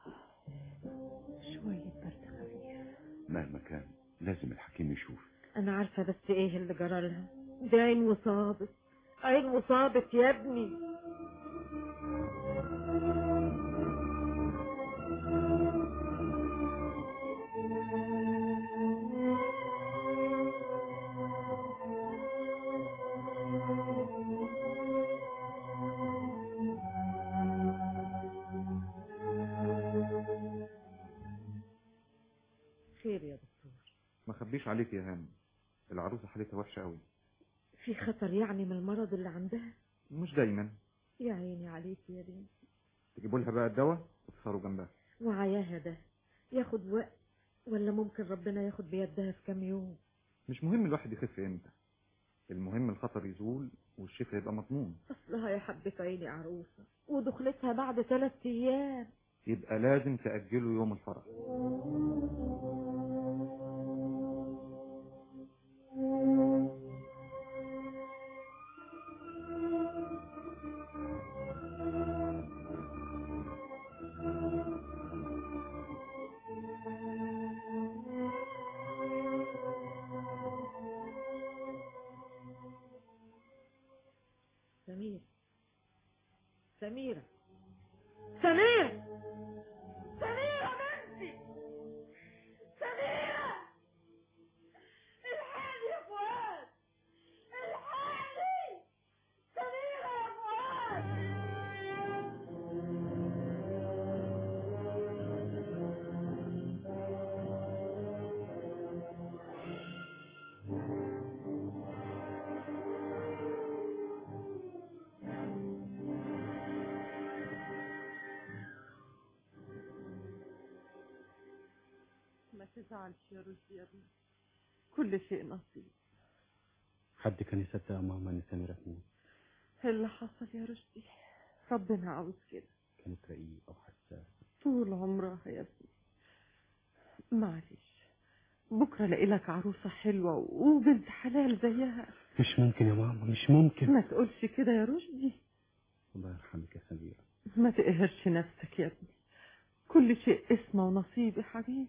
شويه برد خفيف مهما كان لازم الحكيم يشوف انا عارفة بس ايه اللي جرالها ده عين وصابت عين وصابت يا ابني خير يا دكتور ما خبيش عليك يا هانم العروسة حالتها وحشة قوي في خطر يعني من المرض اللي عندها مش دايما يا عيني عليك يا بنتي تجيبوا لها بقى الدواء وتسهروا جنبها وعياها ده ياخد وقت ولا ممكن ربنا ياخد بيدها في كام يوم مش مهم الواحد يخف امتى المهم الخطر يزول والشفاء يبقى مضمون اصلها يا حبة عيني عروسة ودخلتها بعد ثلاث ايام يبقى لازم تأجلوا يوم الفرح سميرة سميرة سميرة بنتي سميرة الحقني يا فؤاد الحقني سميرة يا فؤاد ما تزعلش يا رشدي يا ابني كل شيء نصيب حد كان يصدق يا ماما ان سميرة تموت اللي حصل يا رشدي ربنا عاوز كده كانت رقيقة وحساسة طول عمرها يا ابني معلش بكرة الاقي لك عروسة حلوة وبنت حلال زيها مش ممكن يا ماما مش ممكن ما تقولش كده يا رشدي الله يرحمك يا سميرة ما تقهرش نفسك يا ابني كل شيء اسمه ونصيب يا حبيبي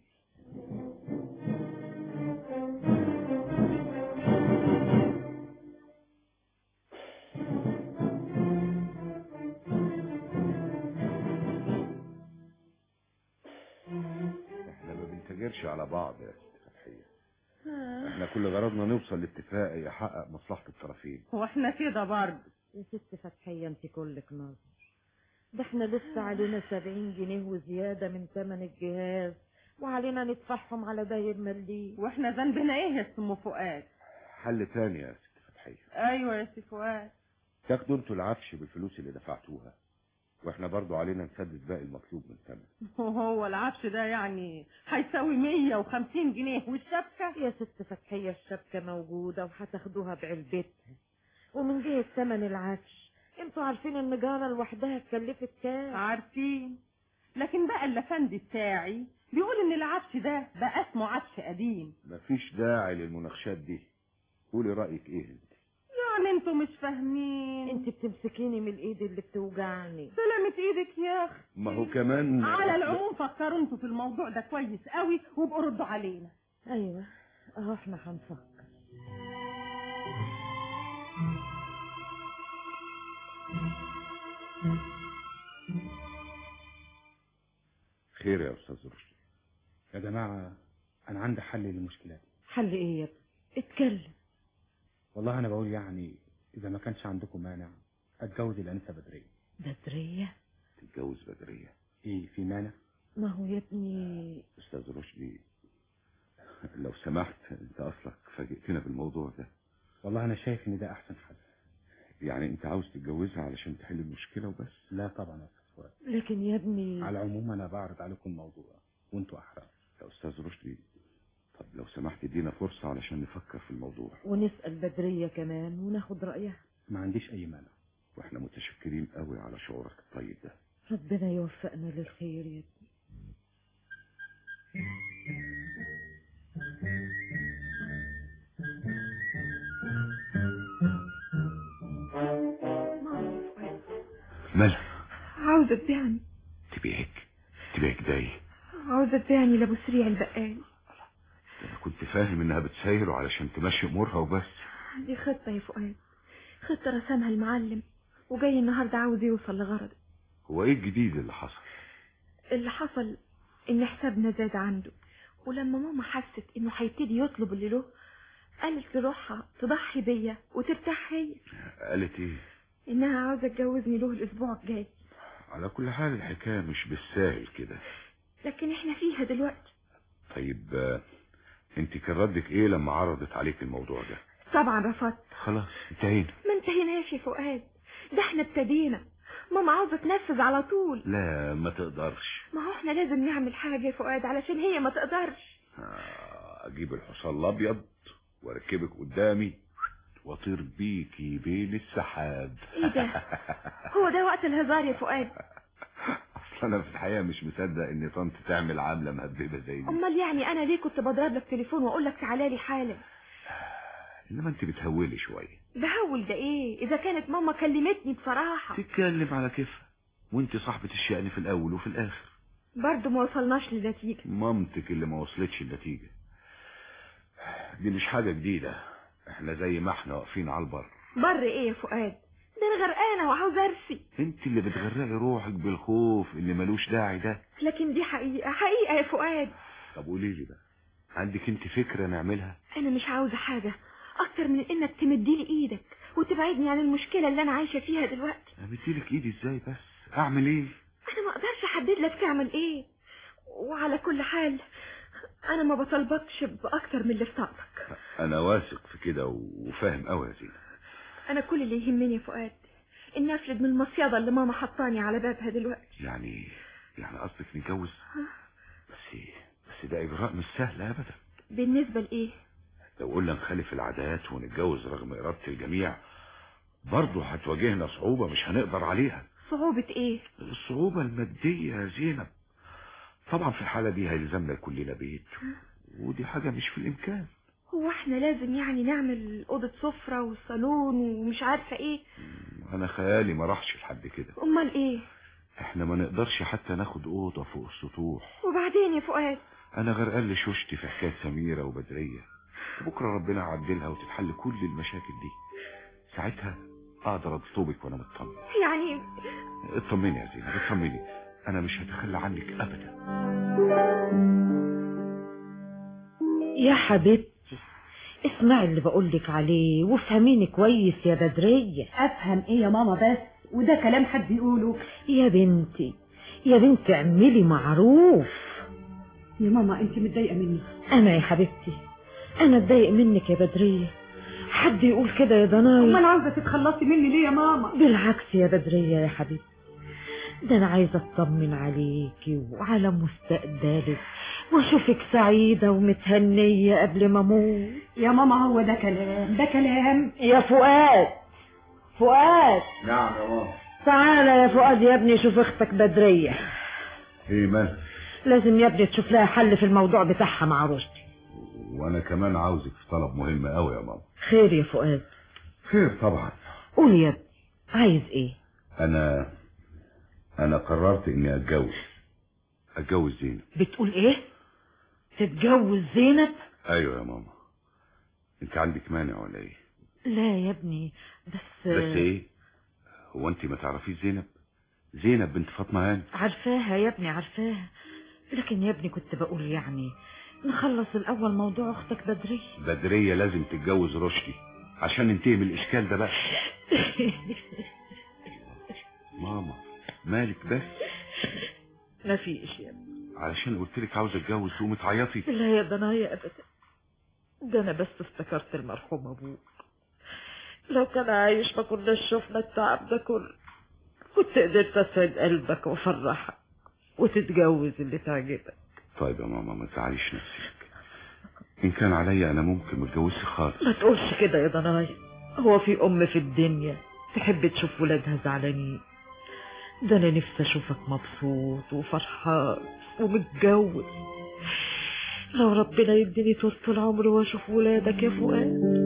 احنا ما بنتاجرش على بعض يا ست فتحية احنا كل غرضنا نوصل لاتفاق يحقق مصلحة الطرفين واحنا كده برضه يا ست فتحية انت كلك نظر ده احنا لسه علينا سبعين جنيه وزيادة من تمن الجهاز وعلينا ندفعهم على داير مليم واحنا ذنبنا ايه يا ام فؤاد حل تاني يا ست فتحية ايوه يا سي فؤاد تاخدوا انتوا العفش بالفلوس اللي دفعتوها واحنا برضو علينا نسدد باقي المطلوب من ثمن وهو العفش ده يعني هيساوي 150 جنيه والشبكة يا ست فتحية الشبكة موجودة وهتاخدوها بعلبتها ومن جهة ثمن العفش انتوا عارفين النجارة لوحدها اتكلفت كام عارفين لكن بقى الافندي بتاعي بيقول ان العفش ده بقى اسمه عفش قديم مفيش داعي للمناقشات دي قولي رأيك ايه انت يعني انتوا مش فاهمين انت بتمسكيني من الايد اللي بتوجعني سلامة ايدك يا اخي ما هو كمان على العموم فكروا انتوا في الموضوع ده كويس قوي وابقوا ردوا علينا ايوه اهو احنا هنفكر خير يا استاذ رشدي يا جماعة انا عندي حل للمشكلات حل ايه يا ابني اتكلم والله انا بقول يعني اذا ما كانش عندكم مانع اتجوز الانسة بدرية بدرية تتجوز بدرية ايه في مانع ما هو يا ابني استاذ رشدي لو سمحت انت اصلك فاجئتنا بالموضوع ده والله انا شايف ان ده احسن حل يعني انت عاوز تتجوزها علشان تحل المشكلة وبس لا طبعا يا استاذ فؤاد لكن يا ابني على العموم انا بعرض عليكم الموضوع وانتوا احرار يا استاذ رشدي طب لو سمحت ادينا فرصة علشان نفكر في الموضوع ونسأل بدرية كمان وناخد رأيها ما عنديش اي مانع واحنا متشكرين قوي على شعورك الطيب ده ربنا يوفقنا للخير يا ابني مالها عاوزة تبيعني تبيعك تبيعك داي عاوزة تبيعني لأبو سريع البقال انا كنت فاهم انها بتسايره علشان تمشي امورها وبس دي خطة يا فؤاد خطة رسمها المعلم وجاي النهاردة عاوز يوصل لغرضه هو ايه الجديد اللي حصل اللي حصل ان حسابنا زاد عنده ولما ماما حست انه هيبتدي يطلب اللي له قالت لروحها تضحي بيا وترتاح هي قالت ايه انها عاوزة تجوزني له الاسبوع الجاي على كل حال الحكاية مش بالساهل كده لكن احنا فيها دلوقتي طيب آه، انت كان ردك ايه لما عرضت عليك الموضوع ده طبعا رفضت خلاص انتهينا ما انتهيناش يا فؤاد ده احنا ابتدينا ماما عاوزة تنفذ على طول لا ما تقدرش ما هو احنا لازم نعمل حاجة يا فؤاد علشان هي ما تقدرش آه، اجيب الحصان الابيض واركبك قدامي واطير بيكي بين السحاب ايه ده هو ده وقت الهزار يا فؤاد اصل انا في الحقيقه مش مصدق ان طنط تعمل عامله مهببه زي دي امال يعني انا ليه كنت بضرب لك تليفون واقول لك تعالى لي حالا انما انت بتهولي شويه بهول ده ايه اذا كانت ماما كلمتني بصراحة تتكلم على كيفها وانت صاحبه الشأن في الاول وفي الاخر برضه ما وصلناش لنتيجة مامتك اللي ما وصلتش النتيجه دي مش حاجه جديده احنا زي ما احنا واقفين على البر بر ايه يا فؤاد ده انا غرقانه وعاوزه ارسي انت اللي بتغرقي روحك بالخوف اللي ملوش داعي ده لكن دي حقيقه حقيقه يا فؤاد طب قولي لي بقى عندك انت فكرة نعملها انا مش عاوزه حاجه اكتر من انك تمديلي ايدك وتبعدني عن المشكله اللي انا عايشه فيها دلوقتي امديلك ايدي ازاي بس اعمل ايه انا ما اقدرش احدد لك تعمل ايه وعلى كل حال انا ما بطلبكش باكتر من اللي في طاقتك انا واثق في كده وفاهم قوي يا زينب انا كل اللي يهمني يا فؤاد اني افلت من المصيده اللي ماما حطاني على بابها دلوقتي يعني يعني قصدك نتجوز بس بس ده اجراء مش سهل ابدا بالنسبه لايه لو قلنا نخالف العادات ونتجوز رغم إرادة الجميع برضه هتواجهنا صعوبة مش هنقدر عليها صعوبة ايه الصعوبة المادية يا زينب طبعا في الحالة دي هيلزمنا كلنا بيت ودي حاجة مش في الإمكان هو احنا لازم يعني نعمل أوضة سفرة وصالون ومش عارفة ايه أنا خيالي ما راحش لحد كده امال ايه احنا ما نقدرش حتى ناخد أوضة فوق السطوح وبعدين يا فؤاد أنا غرقان لشوشتي في حكاية سميرة وبدرية بكرة ربنا يعدلها وتتحل كل المشاكل دي ساعتها اقدر اطلبك وانا مطمن يعني اطمني يا زينب اطمني انا مش هتخلى عنك ابدا يا حبيبتي اسمعي اللي بقولك عليه وافهميني كويس يا بدرية افهم ايه يا ماما بس وده كلام حد يقوله يا بنتي يا بنتي اعملي معروف يا ماما انت متضايقه مني انا يا حبيبتي انا اتضايق منك يا بدرية حد يقول كده يا ضنايا امال عاوزه تتخلصي مني ليه يا ماما بالعكس يا بدرية يا حبيبتي ده انا عايزه اطمن عليكي وعلى مستقبلك واشوفك سعيده ومتهنيه قبل ما اموت يا ماما هو ده كلام ده كلام يا فؤاد فؤاد نعم يا ماما تعالى يا فؤاد يا ابني شوف اختك بدريه ايه مال لازم يا ابني تشوف لها حل في الموضوع بتاعها مع رشدي وانا كمان عاوزك في طلب مهم قوي يا ماما خير يا فؤاد خير طبعا قول يا ابني عايز ايه انا انا قررت اني اتجوز اتجوز زينب بتقول ايه تتجوز زينب ايوه يا ماما انت عندك مانع ولا ايه لا يا ابني بس بس ايه هو انت ما تعرفيش زينب زينب بنت فاطمه هاني عارفاها يا ابني عارفاها لكن يا ابني كنت بقول يعني نخلص الاول موضوع اختك بدري بدريه لازم تتجوز رشدي عشان ننتهي من الاشكال ده بقى ماما مالك بس مفيش يا ابني علشان قلت لك عاوز اتجوز تقومي تعيطي لا يا ضنايا ابدا ده انا بس افتكرت المرحوم ابوك لو كان عايش ما كناش شفنا التعب ده كله كنت قدرت اسعد قلبك وافرحك وتتجوز اللي تعجبك طيب يا ماما ما تزعليش نفسك ان كان عليا انا ممكن ما اتجوزش خالص ما تقولش كده يا ضنايا هو في ام في الدنيا تحب تشوف ولادها زعلانين ده انا نفسي اشوفك مبسوط وفرحان ومتجوز لو ربنا يديني طول العمر واشوف ولادك يا فؤاد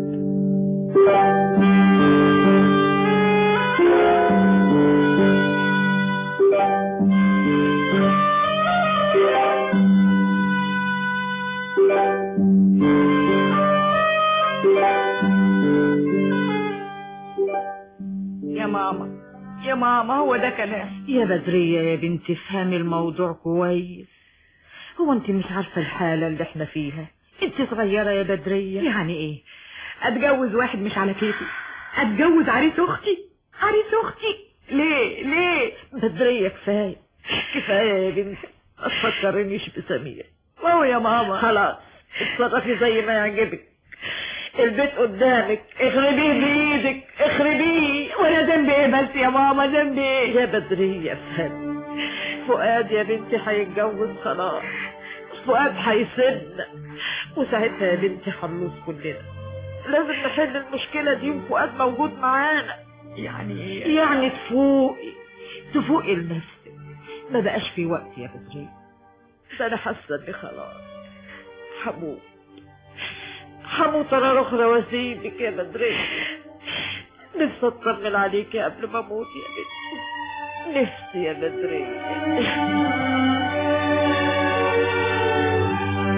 يا ماما يا ماما هو ده كلام يا بدرية يا بنتي افهمي الموضوع كويس هو انت مش عارفة الحالة اللي احنا فيها انت صغيرة يا بدرية يعني ايه اتجوز واحد مش على كيفي اتجوز عريس اختي عريس اختي ليه ليه بدرية كفاية كفاية يا بنتي ما تفكرنيش بسمير وهو يا ماما خلاص اتصرفي زي ما يعجبك البيت قدامك اخربيه بايدك اخربيه وانا ذنبي ايه بس يا ماما ذنبي ايه يا بدرية افهم فؤاد يا بنتي هيتجوز خلاص فؤاد هيسيبنا وساعتها يا بنتي هنلوص كلنا لازم نحل المشكلة دي وفؤاد موجود معانا يعني يعني تفوقي تفوقي لنفسك ما بقاش في وقت يا بدرية ده انا حاسة اني خلاص هموت هموت انا اخرى واسيبك يا بدرية نفسي اطمن عليكي قبل ما اموت يا بنتي نفسي يا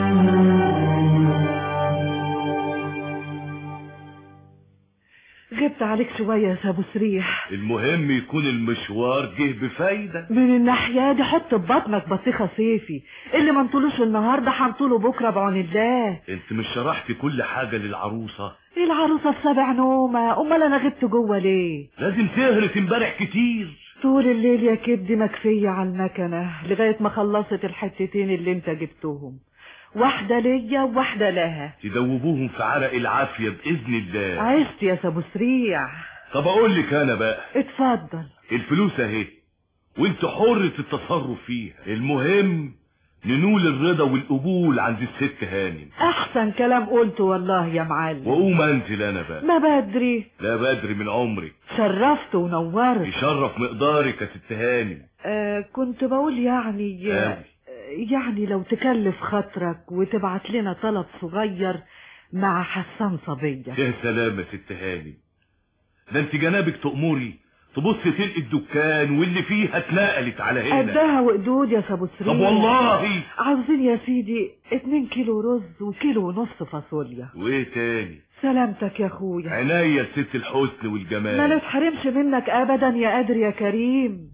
بدرية غبت زدت عليك شوية يا سابو سريح المهم يكون المشوار جه بفايدة من الناحية دي حط في بطنك بطيخة صيفي اللي ما نطولوش النهاردة هنطوله بكرة بعون الله انت مش شرحتي كل حاجة للعروسة العروسة في سبع نومة امال انا غبت جوه ليه لازم تهرس امبارح كتير طول الليل يا كبدي مكفية على المكنة لغاية ما خلصت الحتتين اللي انت جبتهم واحدة ليا وواحدة لها تدوبوهم في عرق العافية بإذن الله عشت يا سابو سريع طب اقول لك انا بقى اتفضل الفلوس اهي وانت حرة التصرف فيها المهم ننول الرضا والقبول عند الست هانم احسن كلام قلته والله يا معلم وقوم انزل انا بقى ما بدري لا بدري من عمرك شرفت ونورت يشرف مقدارك يا ست هانم آه كنت بقول يعني آه. يعني لو تكلف خاطرك وتبعت لنا طلب صغير مع حسان صبية يا سلام يا ست هانم ده انت جنابك تأمري تبص تلقي الدكان واللي فيه اتنقلت على هنا قدها وقدود يا سابو سرير طب والله عاوزين يا سيدي اتنين كيلو رز وكيلو ونص فاصوليا وايه تاني سلامتك يا اخويا عناية ست الحسن ما والجمال نتحرمش منك ابدا يا قادر يا كريم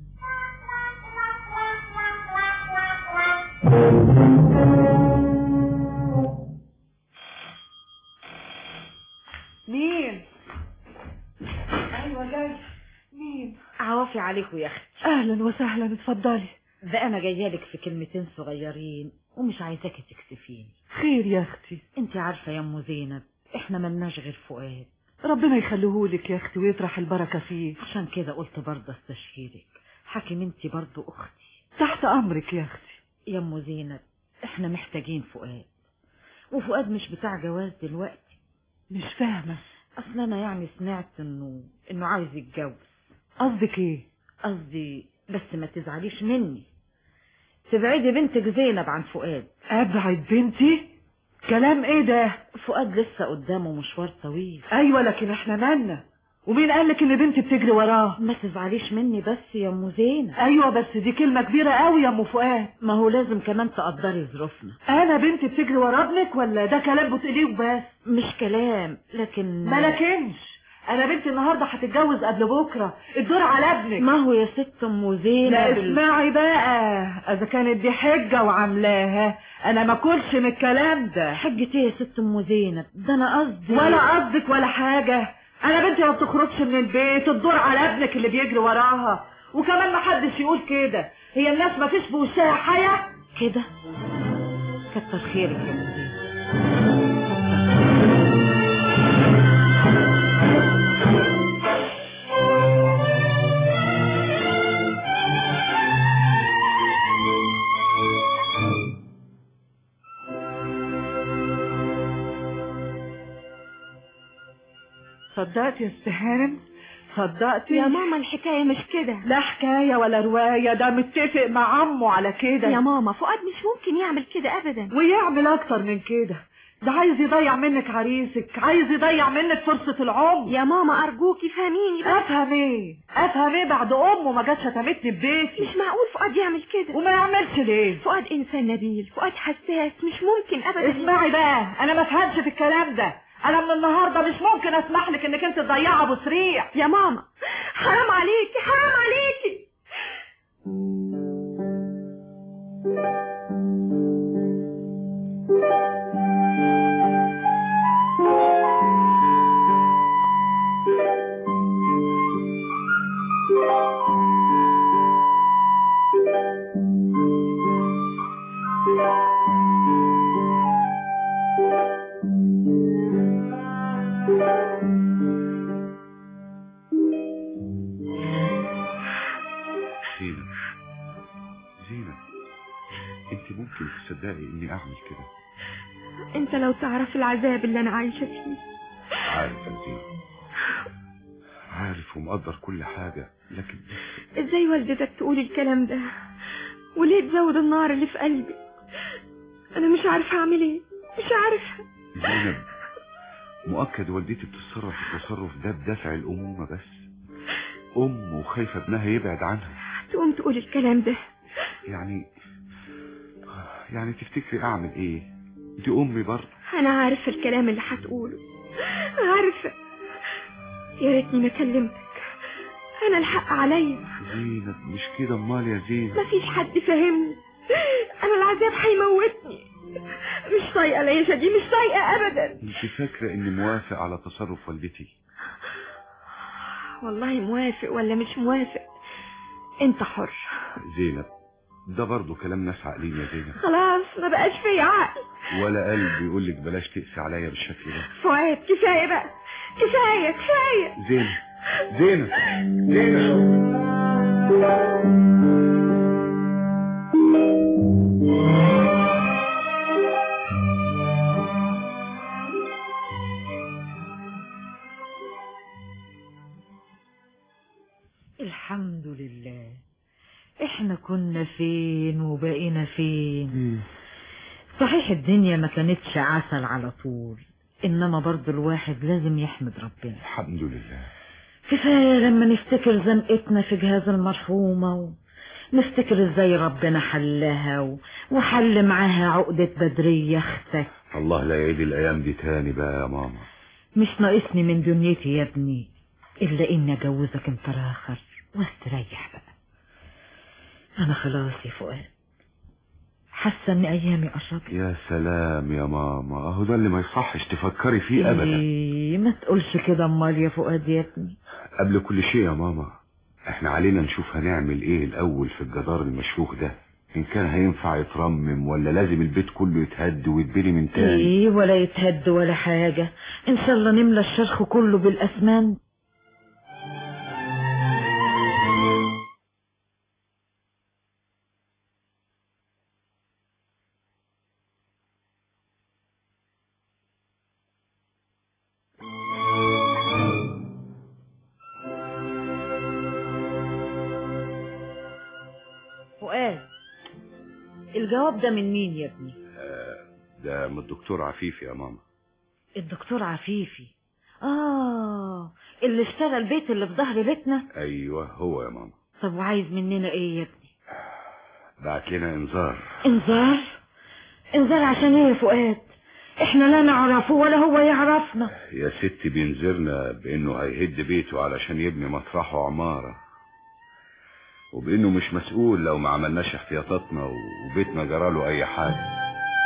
مين ايوه جاي مين عوافي عليكم يا اختي اهلا وسهلا اتفضلي ده انا جايه لك في كلمتين صغيرين ومش عايزاكي تكسفيني خير يا اختي انت عارفه يا ام زينب احنا ملناش غير فؤاد ربنا يخليهولك يا اختي ويطرح البركه فيه عشان كده قلت برضه استشيرك حاكم انت برضه اختي تحت امرك يا اختي يا ام زينب احنا محتاجين فؤاد وفؤاد مش بتاع جواز دلوقتي مش فاهمه اصل انا يعني سمعت انه انه عاوز يتجوز قصدك ايه قصدي بس ما تزعليش مني تبعدي بنتك زينب عن فؤاد ابعد بنتي كلام ايه ده فؤاد لسه قدامه مشوار طويل ايوه لكن احنا مالنا ومين قالك ان بنتي بتجري وراه ما تزعليش مني بس يا ام زينب ايوه بس دي كلمه كبيره قوي يا ام فؤاد ما هو لازم كمان تقدري ظروفنا انا بنتي بتجري ورا ابنك ولا ده كلام بتقوليه وبس مش كلام لكن ما لكنش انا بنتي النهارده هتتجوز قبل بكره الدور على ابنك ما هو يا ست ام زينب لا ال- اسمعي بقى اذا كانت دي حجه وعاملاها انا ما كلش من الكلام ده حجة ايه يا ست ام زينب ده انا قصدي ولا قصدك ولا حاجه انا بنتي ما بتخرجش من البيت الدور على ابنك اللي بيجري وراها وكمان ما حدش يقول كده هي الناس ما فيش في وشها حياه كده كتر خيرك يا ام زينب صدقت يا استهانم صدقتي يا ماما الحكاية مش كده لا حكايه ولا روايه ده متفق مع عمه على كده يا ماما فؤاد مش ممكن يعمل كده ابدا ويعمل اكتر من كده ده عايز يضيع منك عريسك عايز يضيع منك فرصة العمر يا ماما ارجوكي فهميني بس افهم ايه افهم ايه بعد امه ما جاتش شتمتني ببيتي مش معقول فؤاد يعمل كده وما يعملش ليه فؤاد انسان نبيل فؤاد حساس مش ممكن ابدا اسمعي بقى انا ما افهمش في الكلام ده انا من النهارده مش ممكن اسمح لك انك انت تضيعي ابو سريع يا ماما حرام عليكي حرام عليكي زينب زينب انت ممكن تصدقي اني اعمل كده انت لو تعرف العذاب اللي انا عايشة فيه عارف يا زينب عارف ومقدر كل حاجة لكن ازاي والدتك تقول الكلام ده وليه تزود النار اللي في قلبي انا مش عارفة اعمل ايه مش عارفة زينب مؤكد والدتي بتتصرف التصرف ده بدافع الأمومة بس أم وخايفة ابنها يبعد عنها تقوم تقول الكلام ده يعني يعني تفتكري أعمل إيه دي أمي برضه انا عارفة الكلام اللي هتقوله عارفة يا ريتني ما كلمتك انا الحق عليا زينب مش كده امال يا زينب مفيش حد فاهمني انا العذاب هيموتني مش طايقه العيشه دي مش طايقه ابدا انت فاكرة اني موافق على تصرف والدتي والله موافق ولا مش موافق انت حر زينب ده برضه كلام ناس عاقلين يا زينب خلاص ما بقاش في عقل ولا قلب يقول لك بلاش تقسي عليا بالشكل ده فؤاد كفايه بقى كفايه كفايه زينب زينب زينب الحمد لله احنا كنا فين وبقينا فين صحيح الدنيا ما كانتش عسل على طول انما برضو الواحد لازم يحمد ربنا الحمد لله كفاية لما نفتكر زنقتنا في جهاز المرحومة ونفتكر ازاي ربنا حلها و... وحل معاها عقدة بدرية اختك الله لا يعيد الايام دي تاني بقى يا ماما مش ناقصني من دنيتي يا ابني الا اني اجوزك انت الاخر واستريح بقى انا خلاص يا فؤاد حاسه ان ايامي قربت يا سلام يا ماما اهو ده اللي ما يصحش تفكري فيه ابدا إيه ما تقولش كده امال يا فؤاد يا ابني قبل كل شيء يا ماما احنا علينا نشوف هنعمل ايه الاول في الجدار المشروخ ده ان كان هينفع يترمم ولا لازم البيت كله يتهد ويتبني من تاني ايه ولا يتهد ولا حاجة ان شاء الله نملى الشرخ كله بالاسمنت فؤاد الجواب ده من مين يا ابني ده من الدكتور عفيف يا ماما الدكتور عفيفي اه اللي اشترى البيت اللي في ظهر بيتنا ايوه هو يا ماما طب وعايز مننا ايه يا ابني بعت لنا انذار انذار انذار عشان ايه يا فؤاد احنا لا نعرفه ولا هو يعرفنا يا ست بينذرنا بانه هيهد بيته علشان يبني مطرحه عمارة وبانه مش مسؤول لو ما عملناش احتياطاتنا وبيتنا جراله اي حاجة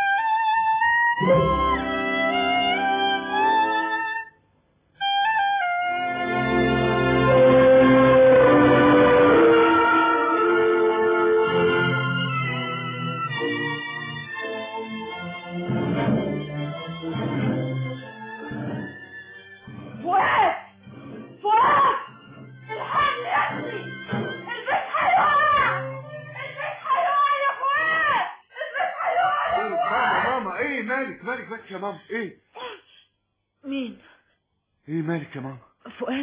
فؤاد فؤاد الحقني يا ابني البيت هيقع البيت هيقع يا فؤاد البيت هيقع يا فؤاد ماما ايه مالك مالك بس يا ماما ايه مين ايه مالك يا ماما فؤاد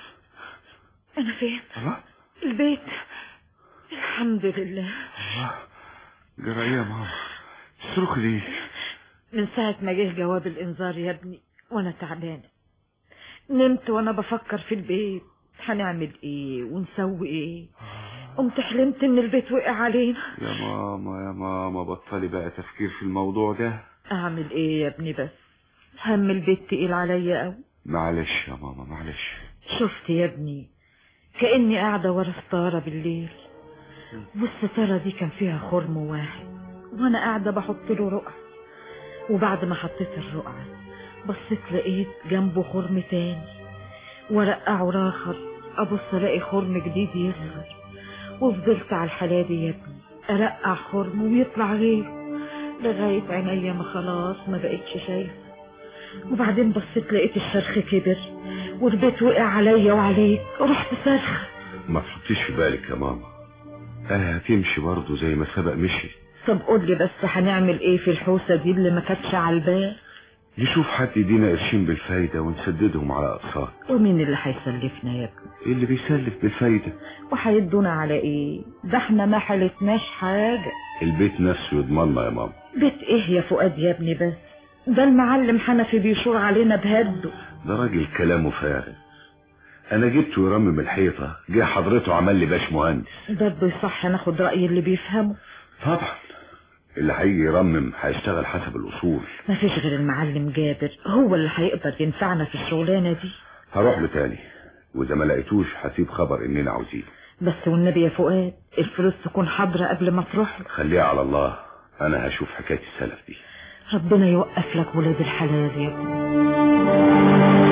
انا فين الله البيت الحمد لله الله جرى ايه يا ماما صرخ ليه من ساعة ما جه جواب الانذار يا ابني وانا تعبانة نمت وانا بفكر في البيت هنعمل ايه ونسوي ايه قمت حلمت ان البيت وقع علينا يا ماما يا ماما بطلي بقى تفكير في الموضوع ده اعمل ايه يا ابني بس هم البيت تقيل عليا قوي معلش يا ماما معلش شفت يا ابني كأني قاعدة ورا ستارة بالليل والستارة دي كان فيها خرم واحد وانا قاعدة بحط له رقعة وبعد ما حطيت الرقعة بصيت لقيت جنبه خرم تاني ورقع وراخر ابص الاقي خرم جديد يصغر وفضلت على الحالة دي يا ابني ارقع خرم ويطلع غيره لغاية عينيا ما خلاص ما بقتش شايفة وبعدين بصيت لقيت الشرخ كبر والبيت وقع عليا وعليك ورحت صرخة ما تحطيش في بالك يا ماما اه هتمشي برضه زي ما سبق مشي طب قول لي بس هنعمل ايه في الحوسة دي اللي ما كانتش على البال نشوف حد يدينا قرشين بالفايدة ونسددهم على أقساط ومين اللي هيسلفنا يا ابني اللي بيسلف بالفايدة وهيدونا على ايه ده احنا ما حلتناش حاجة البيت نفسه يضمننا يا ماما بيت ايه يا فؤاد يا ابني بس ده المعلم حنفي بيشور علينا بهده ده راجل كلامه فارغ انا جبته يرمم الحيطة جه حضرته عمل لي باش مهندس برضه يصح ناخد رأي اللي بيفهمه طبعا اللي هيجي يرمم هيشتغل حسب الأصول ما فيش غير المعلم جابر هو اللي هيقدر ينفعنا في الشغلانة دي هروح له تاني واذا ما لقيتوش هسيب خبر اننا عاوزينه بس والنبي يا فؤاد الفلوس تكون حاضرة قبل ما تروح له. خليها على الله انا هشوف حكايه السلف دي ربنا يوقف لك ولاد الحلال يا ابني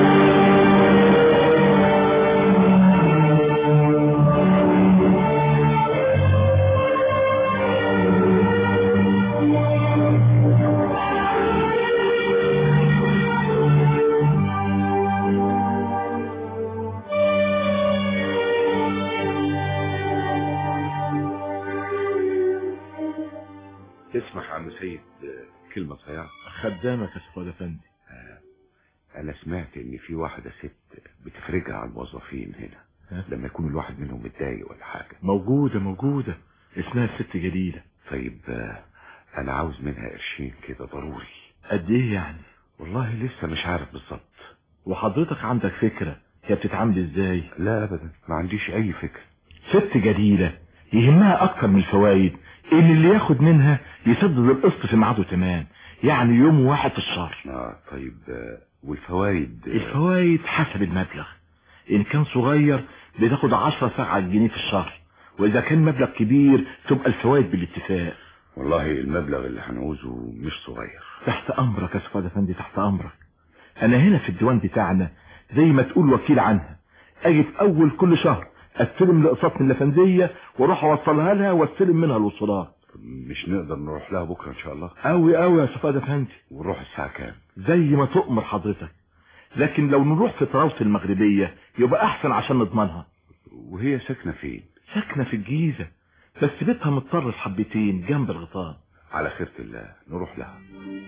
تسمح يا عم سيد كلمه صغيره خدامك يا سفاد افندي انا سمعت ان في واحده ست بتفرجها على الموظفين هنا لما يكون الواحد منهم متضايق ولا حاجه موجودة موجودة اسمها الست جليلة طيب آه، انا عاوز منها قرشين كده ضروري قد ايه يعني والله لسه مش عارف بالظبط وحضرتك عندك فكرة هي بتتعامل ازاي لا ابدا ما عنديش اي فكره ست جليلة يهمها اكتر من الفوائد ان اللي ياخد منها يسدد القسط في ميعاده تمام يعني يوم واحد في الشهر اه طيب آه، والفوائد آه، الفوائد حسب المبلغ ان كان صغير بتاخد عشرة ساعة جنيه في الشهر واذا كان مبلغ كبير تبقى الفوائد بالاتفاق والله المبلغ اللي هنعوزه مش صغير تحت امرك يا سفاد افندي تحت امرك انا هنا في الديوان بتاعنا زي ما تقول وكيل عنها اجي في اول كل شهر استلم الاقساط من الافنديه واروح اوصلها لها واستلم منها الوصولات مش نقدر نروح لها بكره ان شاء الله قوي قوي يا سفاد افندي ونروح الساعه كام زي ما تؤمر حضرتك لكن لو نروح في طراوة المغربية يبقى احسن عشان نضمنها وهي ساكنه فين ساكنة في الجيزة بس بيتها مضطر في حبتين جنب الغيطان على خيرة الله نروح لها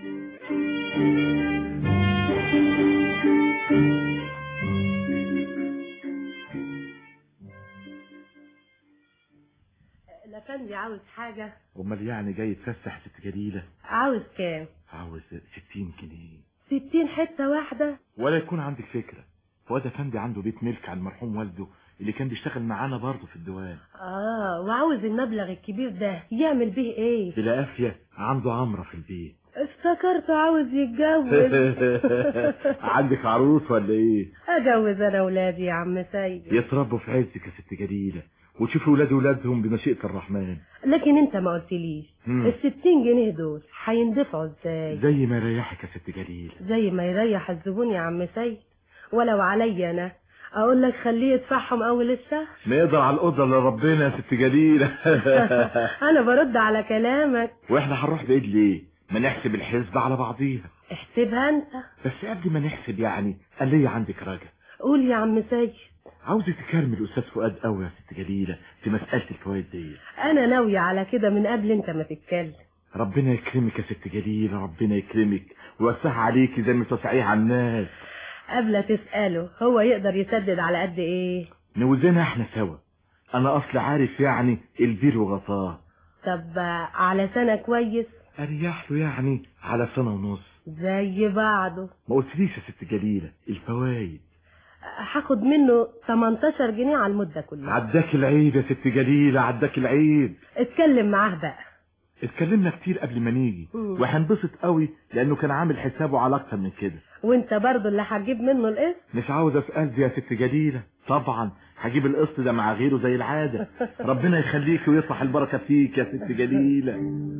الافندي عاوز حاجة امال يعني جاي يتفسح يا ست جليلة عاوز كام عاوز 60 جنيه ستين حتة واحدة ولا يكون عندك فكرة فؤاد افندي عنده بيت ملك عن مرحوم والده اللي كان بيشتغل معانا برضه في الديوان اه وعاوز المبلغ الكبير ده يعمل به ايه بلا قافية عنده عمرة في البيت افتكرت عاوز يتجوز عندك عروس ولا ايه اجوز انا ولادي يا عم سيد يتربوا في عزك يا ست جليلة وتشوفوا ولاد ولادهم بمشيئة الرحمن لكن انت ما قلتليش مم. الستين جنيه دول هيندفعوا ازاي زي ما يريحك يا ست جليلة زي ما يريح الزبون يا عم سيد ولو عليا انا اقول لك خليه يدفعهم اول الشهر نقدر على القدرة لربنا يا ست جليلة انا برد على كلامك واحنا هنروح بعيد ليه ما نحسب الحسبة على بعضيها احسبها انت بس قبل ما نحسب يعني قال لي عندك راجع قول يا عم سيد عاوزة تكرمي الأستاذ فؤاد قوي يا ست جليلة في مسألة الفوائد دي انا ناوية على كده من قبل انت ما تتكلم ربنا يكرمك يا ست جليلة ربنا يكرمك ويوسعها عليكي زي ما توسعيها على الناس قبل تسأله هو يقدر يسدد على قد ايه نوزنها احنا سوا انا اصل عارف يعني البير وغطاه طب على سنة كويس اريح له يعني على سنة ونص زي بعضه ما قلتليش يا ست جليلة الفوايد هاخد منه 18 جنيه على المدة كلها عداك العيب يا ست جليلة عداك العيب اتكلم معاه بقى اتكلمنا كتير قبل ما نيجي مم. وهنبسط قوي لانه كان عامل حسابه على اكتر من كده وانت برضو اللي هتجيب منه القسط مش عاوز اسال دي يا ست جليلة طبعا هجيب القسط ده مع غيره زي العادة ربنا يخليكي ويصلح البركة فيك يا ست جليلة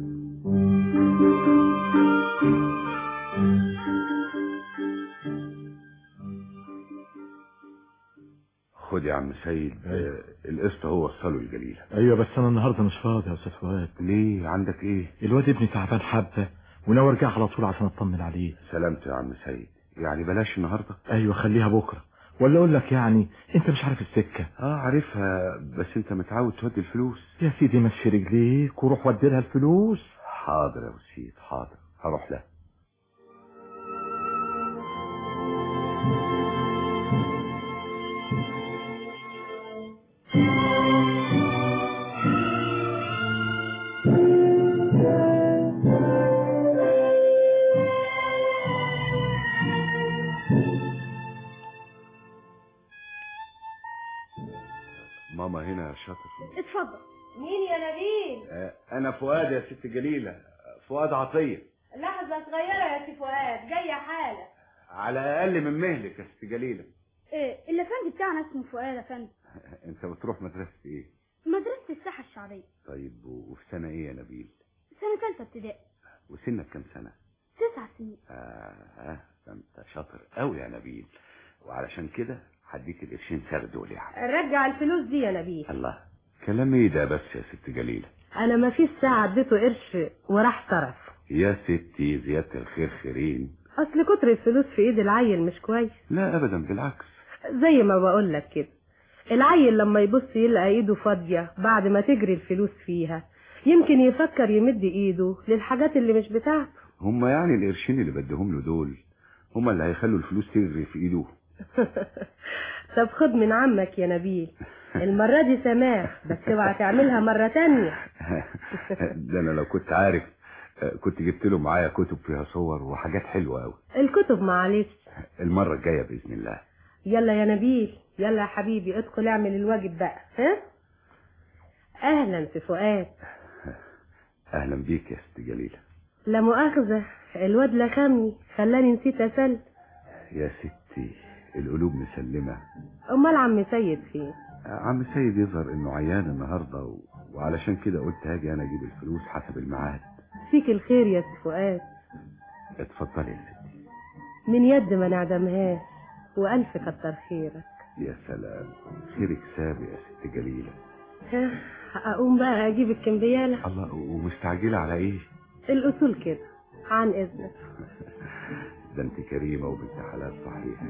خد يا عم سيد آه، القسط هو وصله الجليلة ايوه بس انا النهارده مش فاضي يا استاذ فؤاد ليه عندك ايه الواد ابني تعبان حبه وناوي ارجع على طول عشان اطمن عليه سلامته يا عم سيد يعني بلاش النهارده ايوه خليها بكره ولا اقول لك يعني انت مش عارف السكه اه عارفها بس انت متعود تودي الفلوس يا سيدي مشي رجليك وروح ودي لها الفلوس حاضر يا وسيد حاضر هروح لها ماما هنا يا شاطر اتفضل مين يا نبيل آه، انا فؤاد يا ست جليلة فؤاد عطية لحظة صغيرة يا سي فؤاد جاية حالة على اقل من مهلك يا ست جليلة ايه الافندي بتاعنا اسمه فؤاد يا فندم انت بتروح مدرسة ايه مدرسة الساحة الشعبية طيب و- وفي سنة ايه يا نبيل سنة ثالثة ابتدائي وسنك كام سنة تسع سنين آه ده انت شاطر قوي يا نبيل وعلشان كده هديك القرشين سر دول يعني رجع الفلوس دي يا نبيل الله كلام ايه ده بس يا ست جليلة انا ما فيش ساعة اديته قرش وراح صرف يا ستي زيادة الخير خيرين اصل كتر الفلوس في ايد العيل مش كويس لا ابدا بالعكس زي ما بقول لك كده العيل لما يبص يلقى ايده فاضية بعد ما تجري الفلوس فيها يمكن يفكر يمد ايده للحاجات اللي مش بتاعته هما يعني القرشين اللي بديهم له دول هما اللي هيخلوا الفلوس تجري في ايده طب خد من عمك يا نبيل المرة دي سماح بس اوعى تعملها مرة تانية ده انا لو كنت عارف آه، كنت جبت له معايا كتب فيها صور وحاجات حلوة قوي الكتب معلش المرة الجاية بإذن الله يلا يا نبيل يلا يا حبيبي ادخل اعمل الواجب بقى ها اهلا في فؤاد اهلا بيك يا ست جليلة لا مؤاخذة الواد لخمني خلاني نسيت اسل يا ستي القلوب مسلمة امال عم سيد فين عم سيد يظهر انه عيان النهاردة و... وعلشان كده قلت هاجي انا اجيب الفلوس حسب الميعاد فيك الخير يا سي فؤاد اتفضلي يا ستي من يد ما نعدمهاش والف كتر خيرك يا سلام خيرك سابق يا ست جليلة ها اقوم بقى اجيب الكمبيالة الله و- ومستعجلة على ايه الاصول كده عن اذنك ده انت كريمة وبنت حلال صحيح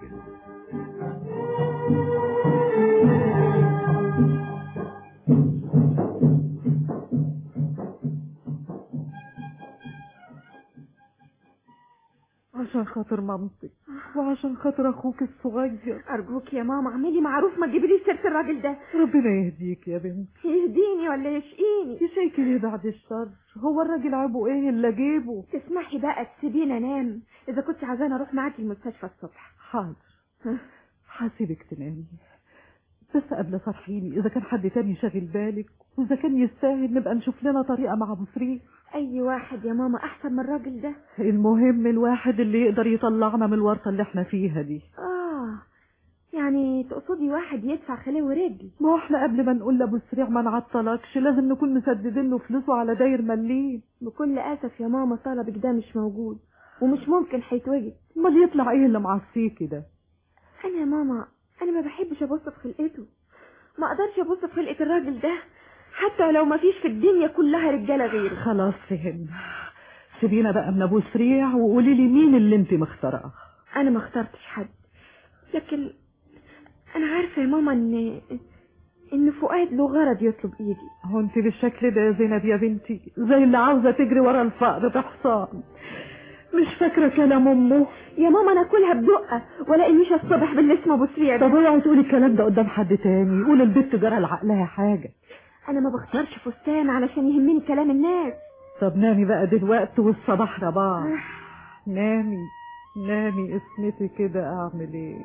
عشان خاطر مامتك وعشان خاطر اخوك الصغير ارجوك يا ماما اعملي معروف ما تجيبليش سيره الراجل ده ربنا يهديك يا بنت يهديني ولا يشقيني يشيك ليه بعد الشر هو الراجل عيبه ايه اللي جيبه تسمحي بقى تسيبيني انام اذا كنت عايزاني اروح معاكي المستشفى الصبح حاضر هسيبك تنامي بس قبل صرحيني اذا كان حد تاني شاغل بالك واذا كان يستاهل نبقى نشوف لنا طريقه مع ابو فريد اي واحد يا ماما احسن من الراجل ده المهم الواحد اللي يقدر يطلعنا من الورطه اللي احنا فيها دي اه يعني تقصدي واحد يدفع خليه ورجل ما هو احنا قبل ما نقول لابو سريع ما نعطلكش لازم نكون مسددين له فلوسه على داير مليم بكل اسف يا ماما طلبك ده مش موجود ومش ممكن هيتوجد امال يطلع ايه اللي معصيه كده انا يا ماما انا ما بحبش ابص في خلقته ما اقدرش ابص في خلقه الراجل ده حتى لو ما فيش في الدنيا كلها رجاله غيره خلاص فهمنا سيبينا بقى من ابو سريع وقولي لي مين اللي انت مختاراه انا ما اخترتش حد لكن انا عارفه يا ماما ان ان فؤاد له غرض يطلب ايدي هو انت بالشكل ده يا زينب يا بنتي زي اللي عاوزه تجري ورا الفقر بحصان مش فاكره كلام امه يا ماما انا اكلها بدقه ولا انيش الصبح باللي اسمه ابو سريع ده طب اوعي تقولي الكلام ده قدام حد تاني قول البت جرى لعقلها حاجه انا ما بختارش فستان علشان يهمني كلام الناس طب نامي بقى دلوقتي والصباح رباح نامي نامي اسمتي كده اعمل ايه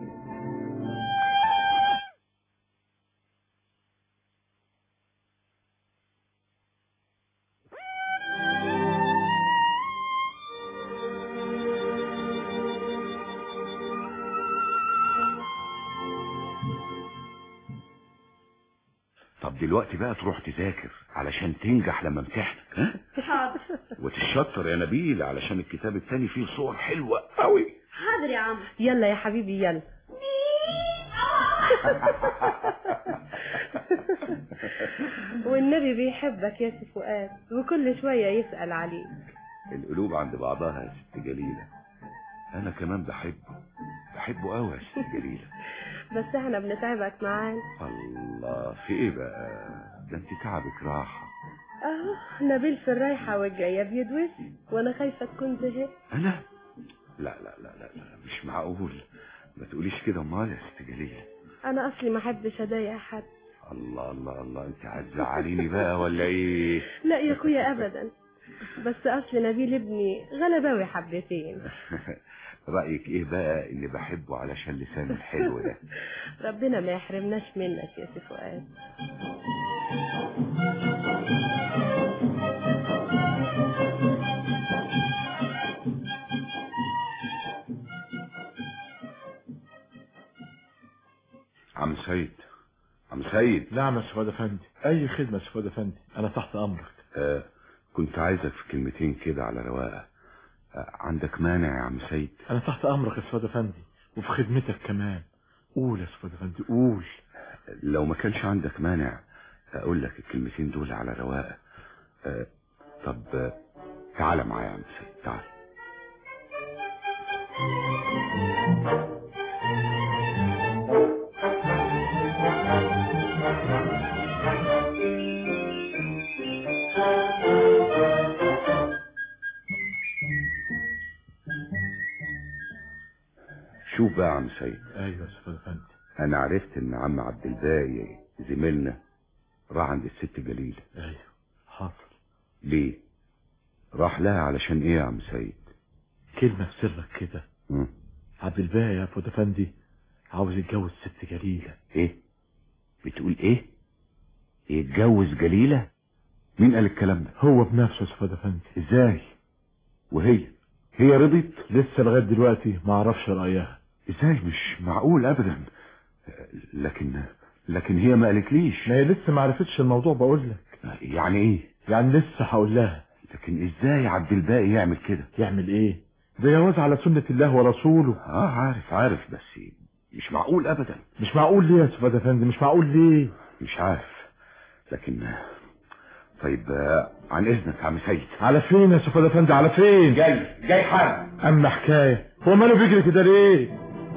طب دلوقتي بقى تروح تذاكر علشان تنجح لما امتحنك ها حاضر وتشطر يا نبيل علشان الكتاب التاني فيه صور حلوة قوي حاضر يا عم يلا يا حبيبي يلا والنبي بيحبك يا سي فؤاد وكل شوية يسأل عليك القلوب عند بعضها يا ست جليلة انا كمان بحبه بحبه قوي يا ست جليلة بس احنا بنتعبك معانا الله في ايه بقى ده انت تعبك راحة اهو نبيل في الرايحة والجاية بيدوس وانا خايفة تكون زهقت انا لا لا لا لا, لا مش معقول ما تقوليش كده امال يا ست جليلة انا اصلي ما احبش اضايق حد الله الله الله انت هتزعليني بقى ولا ايه لا يا اخويا ابدا بس اصل نبيل ابني غلباوي حبتين رأيك ايه بقى اني بحبه علشان لسانه الحلو ده ربنا ما يحرمناش منك يا سي فؤاد سيد عم سيد نعم يا سفاد افندي اي خدمه يا سفاد افندي انا تحت امرك آه كنت عايزك في كلمتين كده على رواقه آه عندك مانع يا عم سيد انا تحت امرك يا سفاد افندي وفي خدمتك كمان قول يا سفاد افندي قول لو ما كانش عندك مانع اقول لك الكلمتين دول على رواقه آه طب آه تعال معايا يا عم سيد تعال شوف بقى يا عم سيد ايوه يا سفاد افندي انا عرفت ان عم عبد الباقي زميلنا راح عند الست جليلة ايوه حاضر ليه راح لها علشان ايه يا عم سيد كلمه في سرك كده مم. عبد الباقي يا فؤاد افندي عاوز يتجوز ست جليله ايه بتقول ايه يتجوز جليلة مين قال الكلام ده هو بنفسه يا سفاد افندي ازاي وهي هي رضيت لسه لغايه دلوقتي ما اعرفش رايها ازاي مش معقول ابدا لكن لكن هي ما قالتليش ما هي لسه ما عرفتش الموضوع بقول لك يعني ايه يعني لسه هقول لها لكن ازاي عبد الباقي يعمل كده يعمل ايه ده جواز على سنه الله ورسوله اه عارف عارف بس مش معقول ابدا مش معقول ليه يا سفاد افندي مش معقول ليه مش عارف لكن طيب آه، عن اذنك يا عم سيد على فين يا سفاد افندي على فين جاي جاي حالا اما حكايه هو ماله بيجري كده ليه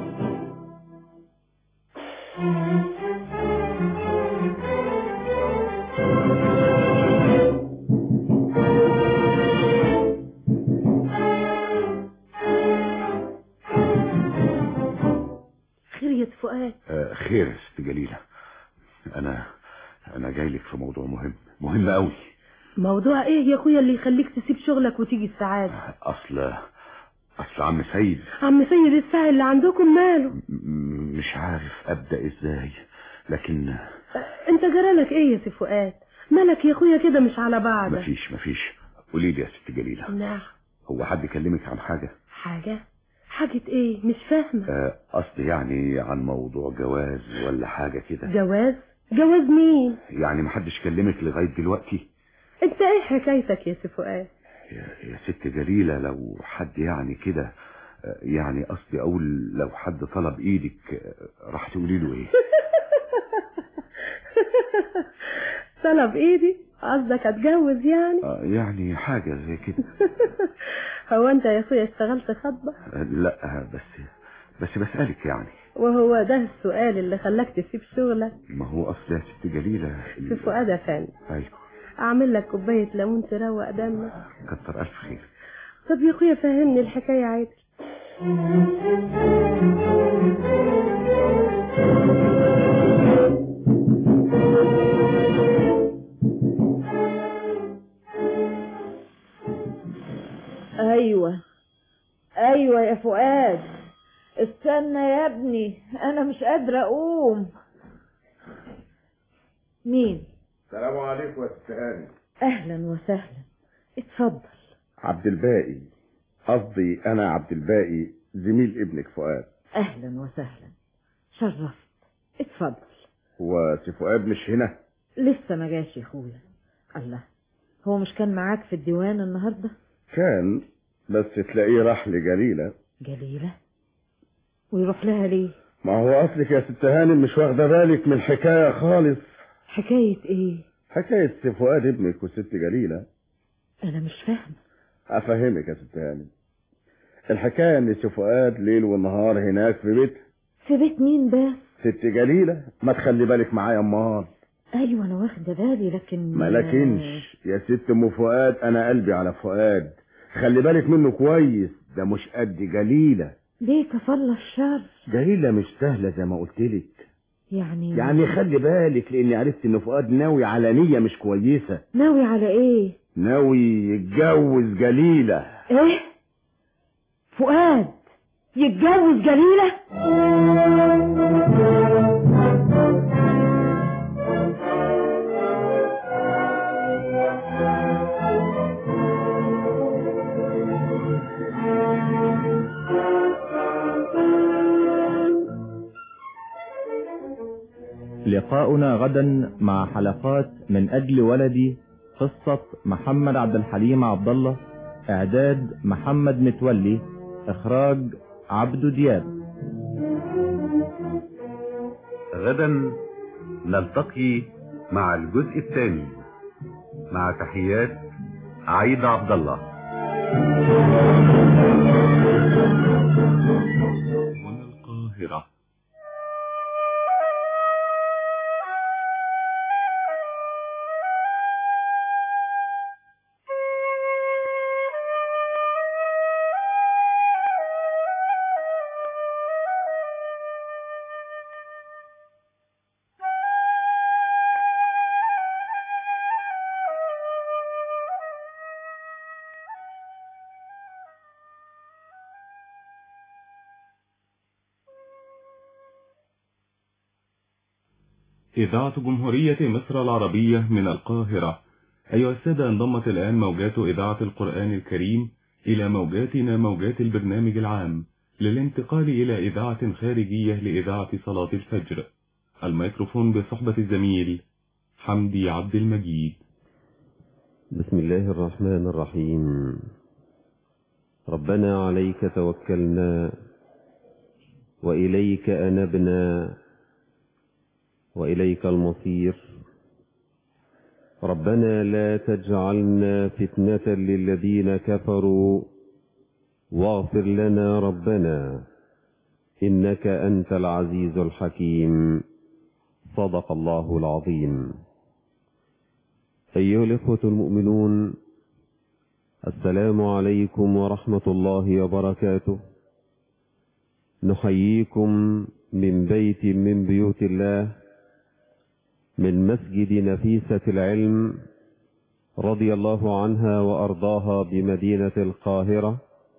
خير يا فؤاد آه خير يا ست جليلة انا انا جاي لك في موضوع مهم مهم قوي موضوع ايه يا اخويا اللي يخليك تسيب شغلك وتيجي السعادة اصل اصل عم سيد عم سيد الساعي اللي عندكم ماله م- مش عارف ابدا ازاي لكن انت جرالك ايه يا سي فؤاد مالك يا اخويا كده مش على بعض مفيش مفيش قولي لي يا ست جليلة نعم هو حد كلمك عن حاجة حاجة حاجة ايه مش فاهمة آه، قصدي يعني عن موضوع جواز ولا حاجة كده جواز جواز مين يعني محدش كلمك لغاية دلوقتي انت ايه حكايتك يا سي فؤاد يا, يا ست جليلة لو حد يعني كده آه، يعني قصدي اقول لو حد طلب ايدك آه، راح تقولي له ايه طلب ايدي قصدك اتجوز يعني آه، يعني حاجة زي كده هو انت يا اخويا اشتغلت خطبة آه، لا آه، بس بس بسألك يعني وهو ده السؤال اللي خلاك تسيب شغلك ما هو اصل يا ست جليلة في فؤاد افندي ايوه اعمل لك كوباية ليمون تروق دمك كتر الف خير طب يا اخويا فهمني الحكاية عادي ايوه ايوه يا فؤاد استنى يا ابني انا مش قادره اقوم مين السلام عليكم يا ست هاني اهلا وسهلا اتفضل عبد الباقي قصدي انا عبد الباقي زميل ابنك فؤاد اهلا وسهلا شرفت اتفضل هو سي فؤاد مش هنا لسه ما جاش يا اخويا الله هو مش كان معاك في الديوان النهارده كان بس تلاقيه راح لجليلة جليله ويروح لها ليه ما هو اصلك يا ست هاني مش واخده بالك من الحكايه خالص حكايه ايه حكايه سي فؤاد ابنك وست جليله انا مش فاهمه افهمك يا ست هاني الحكايه ان سي فؤاد ليل ونهار هناك في بيت في بيت مين بس ست جليله ما تخلي بالك معايا امال ايوه انا واخده بالي لكن ما لكنش يا ست ام فؤاد انا قلبي على فؤاد خلي بالك منه كويس ده مش قد جليله ليه كفل الشر جليله مش سهله زي ما قلت لك يعني يعني خلي بالك لاني عرفت ان فؤاد ناوي على نيه مش كويسه ناوي على ايه ناوي يتجوز جليله ايه فؤاد يتجوز جليله لقاؤنا غدا مع حلقات من أجل ولدي قصة محمد عبد الحليم عبد الله إعداد محمد متولي إخراج عبدو دياب غدا نلتقي مع الجزء الثاني مع تحيات عيد عبد الله هنا القاهرة إذاعة جمهورية مصر العربية من القاهرة أيها السادة انضمت الآن موجات إذاعة القرآن الكريم إلى موجاتنا موجات البرنامج العام للانتقال إلى إذاعة خارجية لإذاعة صلاة الفجر الميكروفون بصحبة الزميل حمدي عبد المجيد بسم الله الرحمن الرحيم ربنا عليك توكلنا وإليك أنبنا وإليك المصير ربنا لا تجعلنا فتنة للذين كفروا واغفر لنا ربنا إنك أنت العزيز الحكيم صدق الله العظيم أيها الإخوة المؤمنون السلام عليكم ورحمة الله وبركاته نحييكم من بيت من بيوت الله من مسجد نفيسة العلم رضي الله عنها وأرضاها بمدينة القاهرة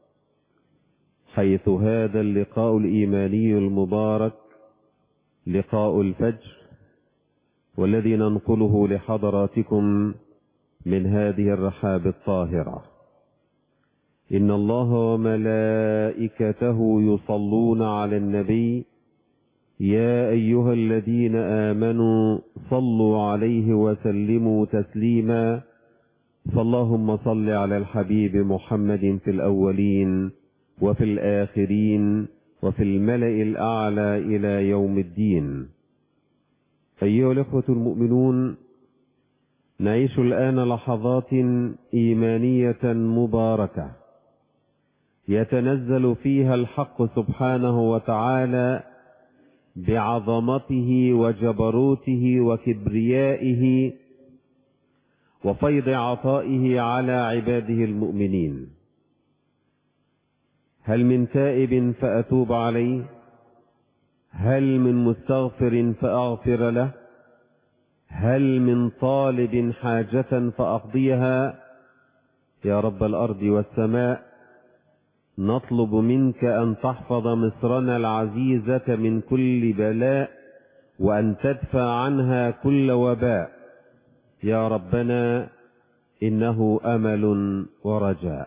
حيث هذا اللقاء الإيماني المبارك لقاء الفجر والذي ننقله لحضراتكم من هذه الرحاب الطاهرة إن الله وملائكته يصلون على النبي يا أيها الذين آمنوا صلوا عليه وسلموا تسليما فاللهم صل على الحبيب محمد في الأولين وفي الآخرين وفي الملأ الأعلى إلى يوم الدين أيها الأخوة المؤمنون نعيش الآن لحظات إيمانية مباركة يتنزل فيها الحق سبحانه وتعالى بعظمته وجبروته وكبريائه وفيض عطائه على عباده المؤمنين هل من تائب فأتوب عليه هل من مستغفر فأغفر له هل من طالب حاجة فأقضيها يا رب الأرض والسماء نطلب منك أن تحفظ مصرنا العزيزة من كل بلاء وأن تدفع عنها كل وباء يا ربنا إنه أمل ورجاء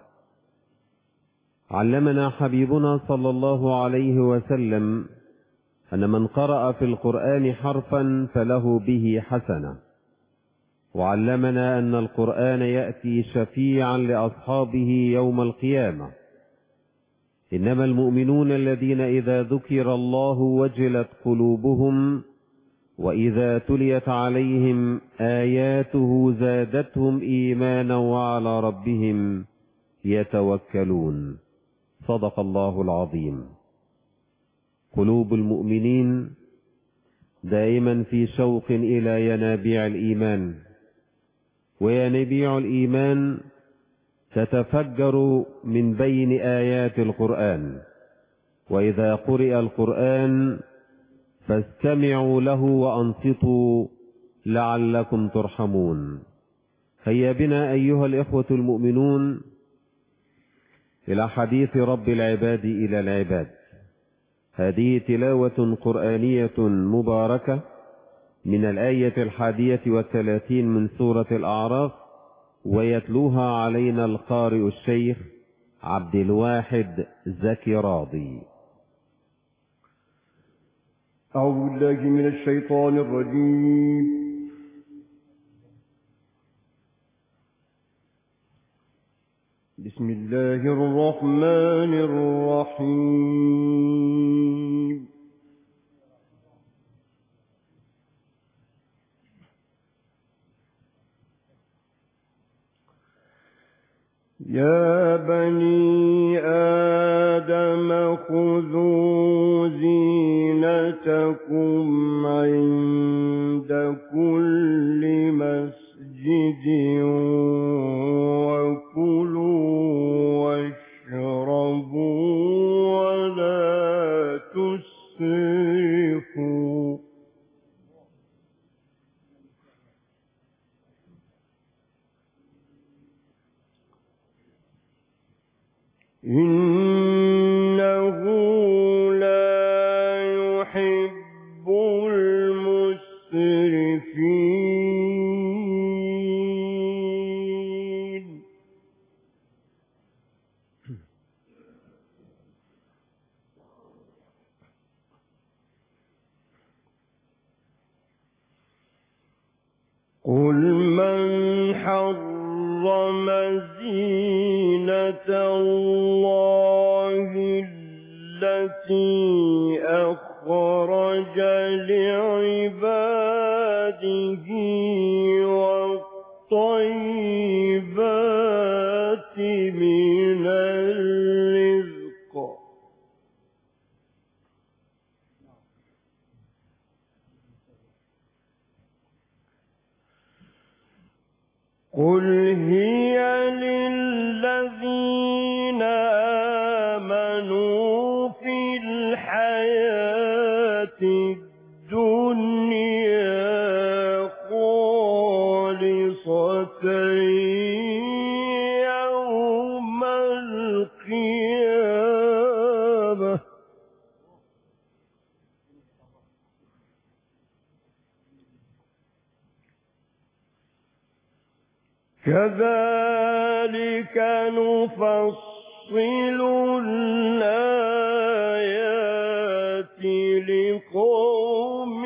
علمنا حبيبنا صلى الله عليه وسلم أن من قرأ في القرآن حرفا فله به حسنة وعلمنا أن القرآن يأتي شفيعا لأصحابه يوم القيامة إنما المؤمنون الذين إذا ذكر الله وجلت قلوبهم وإذا تليت عليهم آياته زادتهم إيمانا وعلى ربهم يتوكلون صدق الله العظيم قلوب المؤمنين دائما في شوق إلى ينابيع الإيمان وينابيع الإيمان تتفجر من بين آيات القرآن وإذا قرئ القرآن فاستمعوا له وأنصتوا لعلكم ترحمون هيا بنا أيها الإخوة المؤمنون إلى حديث رب العباد إلى العباد هذه تلاوة قرآنية مباركة من الآية الحادية والثلاثين من سورة الأعراف ويتلوها علينا القارئ الشيخ عبد الواحد زكي راضي أعوذ بالله من الشيطان الرجيم بسم الله الرحمن الرحيم يا بني آدم خذوا زينتكم عند كل مسجد وكلوا واشربوا ولا تسرفوا إنه لا يحب المسرفين قل من حرم زينة الله التي أخرج لعباده والطيبات من الرزق قل هي للذين آمنوا في الحياة الدنيا خالصة يوم القيامة كذلك نفصل الآيات لقوم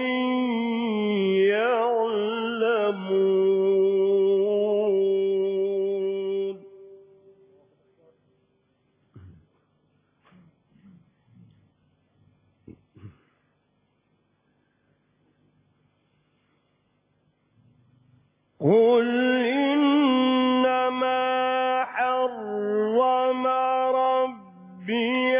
يعلمون قل إنما حرم ربي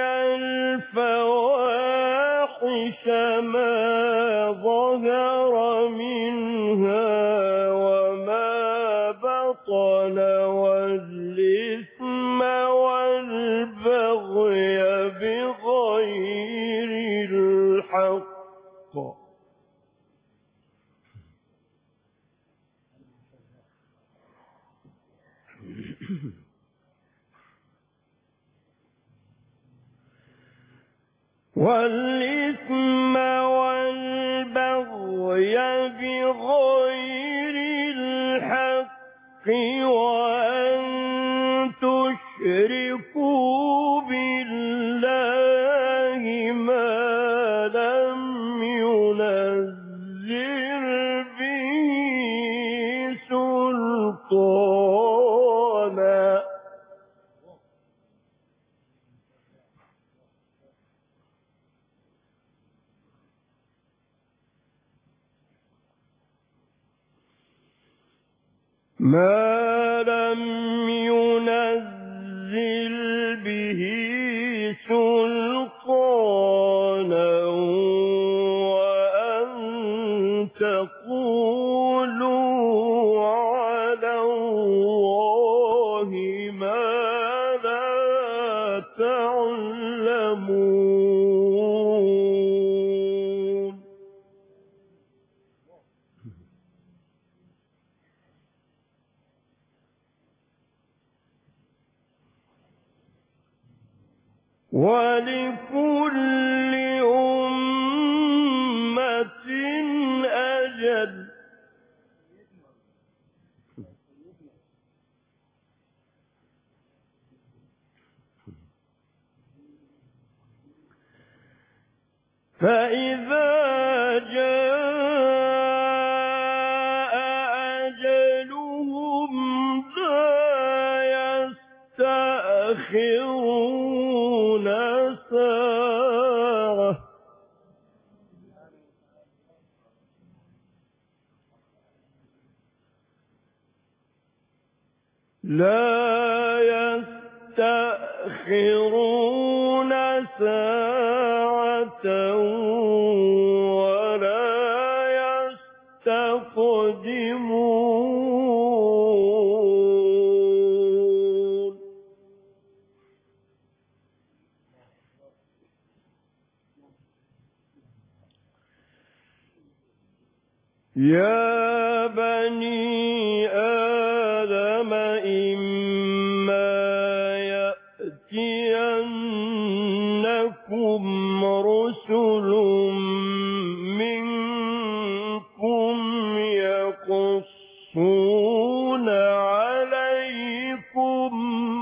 الفواحش ما ظهر منها وما بطن والإثم والبغي بغير الحق والإثم والبغي بغير الحق وأن تشركوا بالله ما لم ينزل به سلطانا ما لم ينزل به سلطانا وأن تقولوا على الله ما لا تعلمون ولكل أمة أجل فإذا يستأخرون ساعة لا يستأخرون ساعة ولا يستقدمون يا بني آدم إما يأتينكم رسل منكم يقصون عليكم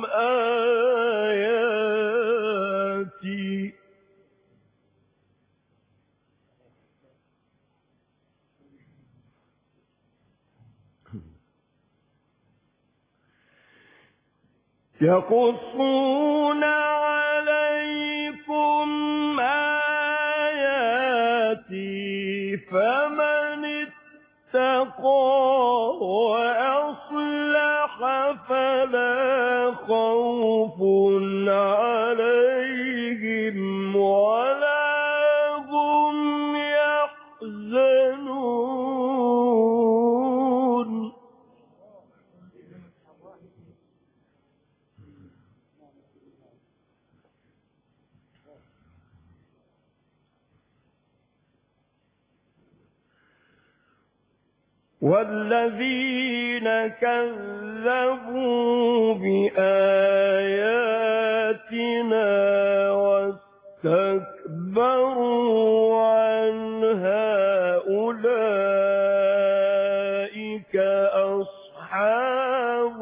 آياتي يقصون عليكم آياتي فمن اتقى وأصلح فلا خوف عليهم ولا هم يحزنون والذين كذبوا بآياتنا واستكبروا عنها أولئك أصحاب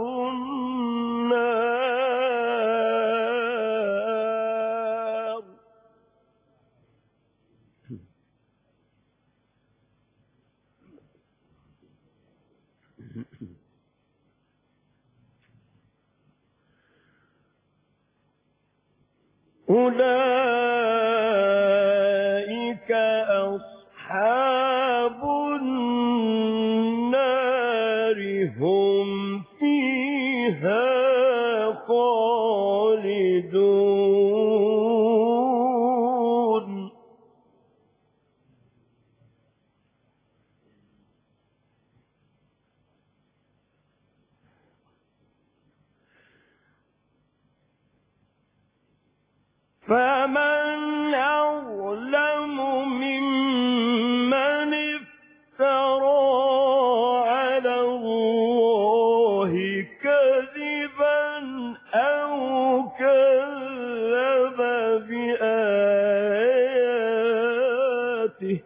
النار أولئك أصحاب النار هم فيها خالدون فمن أظلم ممن افترى على الله كذبا أو كذب بآياته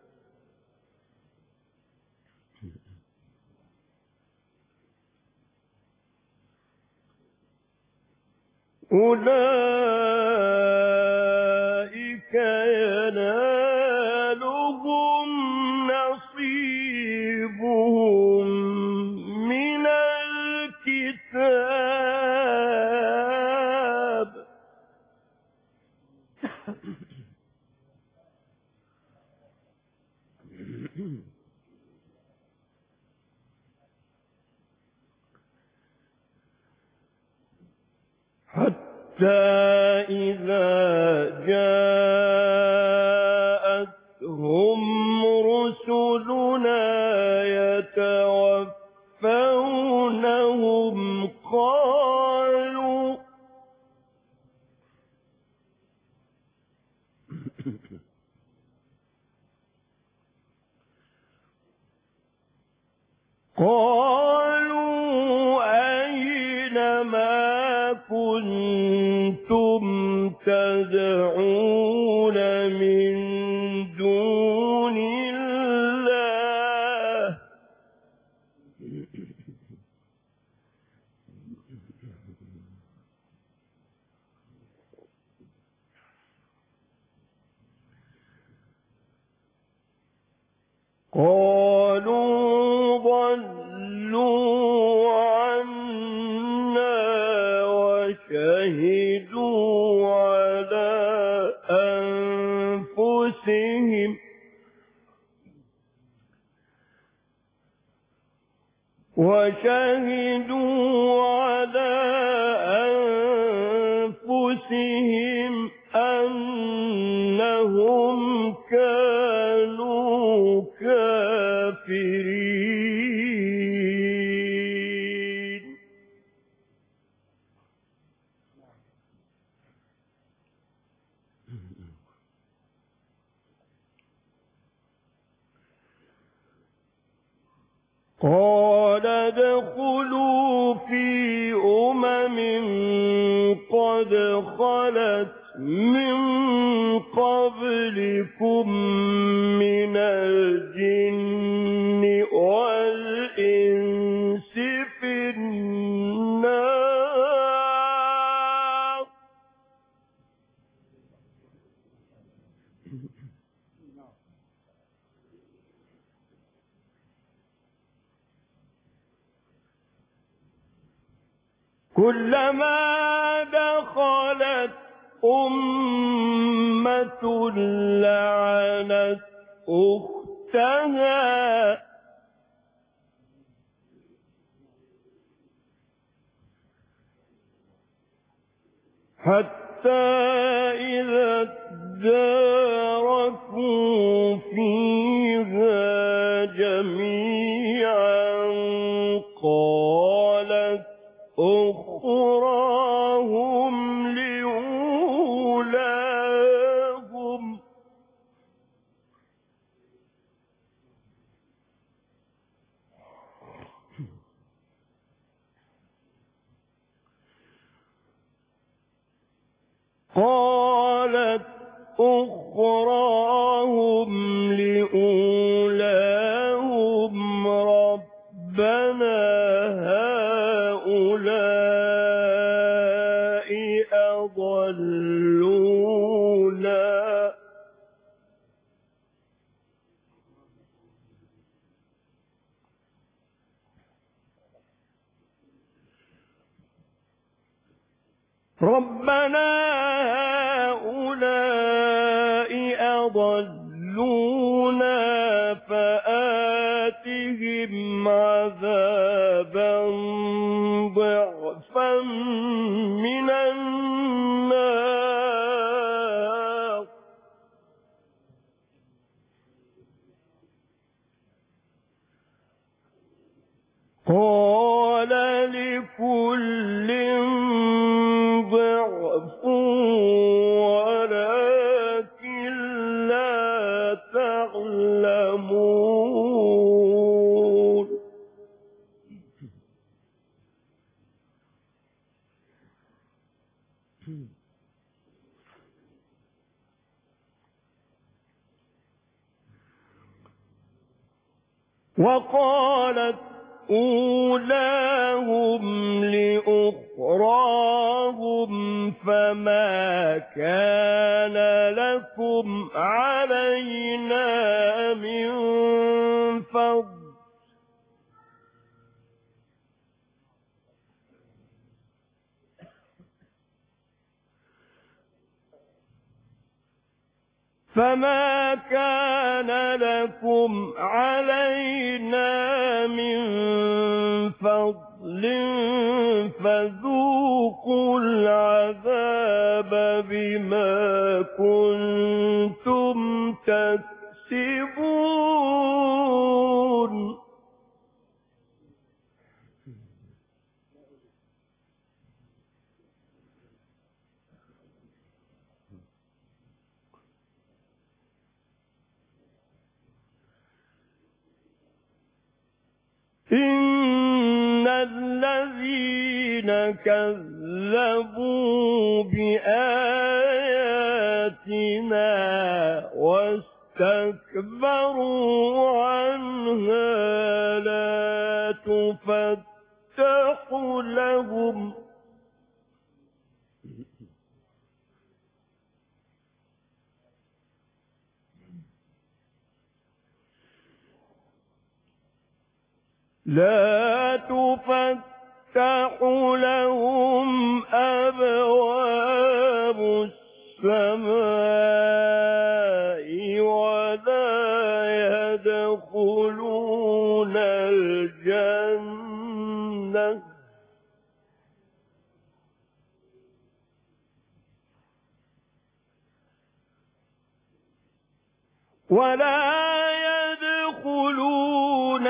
أولئك ينالهم نصيبهم من الكتاب حتى إذا جاءتهم رسلنا يتوفونهم قالوا قالوا أين ما كنتم تدعون من دون الله قالوا ضلوا عنا وشهدوا وشهدوا على أنفسهم أنهم كانوا كافرين قال ادخلوا في أمم قد خلت من قبلكم من الجن والإنس في النار كلما دخلت أمة لعنت أختها حتى إذا اداركوا فيها جميعا قالت أخراهم لأولاهم قالت أخراهم لأولاهم ربنا هؤلاء أضلونا ربنا هؤلاء أضلونا فآتهم عذابا ضعفا من النار قال لكل ضعف ولكن لا تعلمون وقالت أولاهم لأخراهم فما كان لكم علينا من فضل فما كان لكم علينا من فضل فذوقوا العذاب بما كنتم تكسبون إن الذين كذبوا بآياتنا واستكبروا عنها لا تفتح لهم لا تفتح لهم أبواب السماء ولا يدخلون الجنة ابنه ولا يدخلون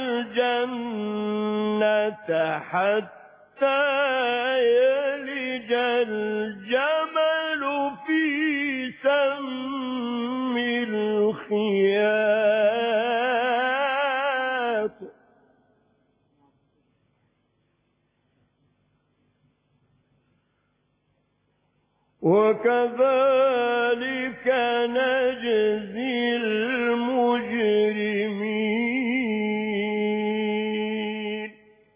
الجنة حتى يلج الجمل في سم الخياط وكذلك نجزي المجرمين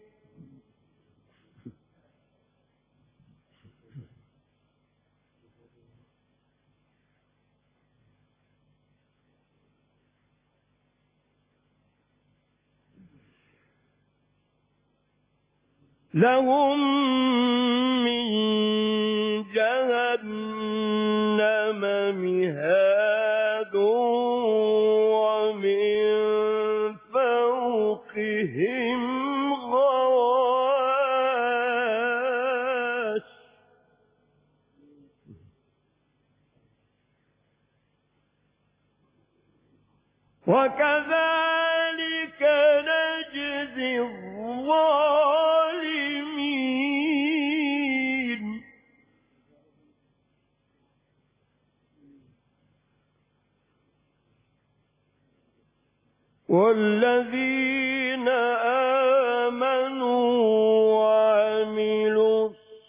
لهم من جهنم مهاد ومن فوقهم غواش وكذلك نجزي الظالمين والذين آمنوا وعملوا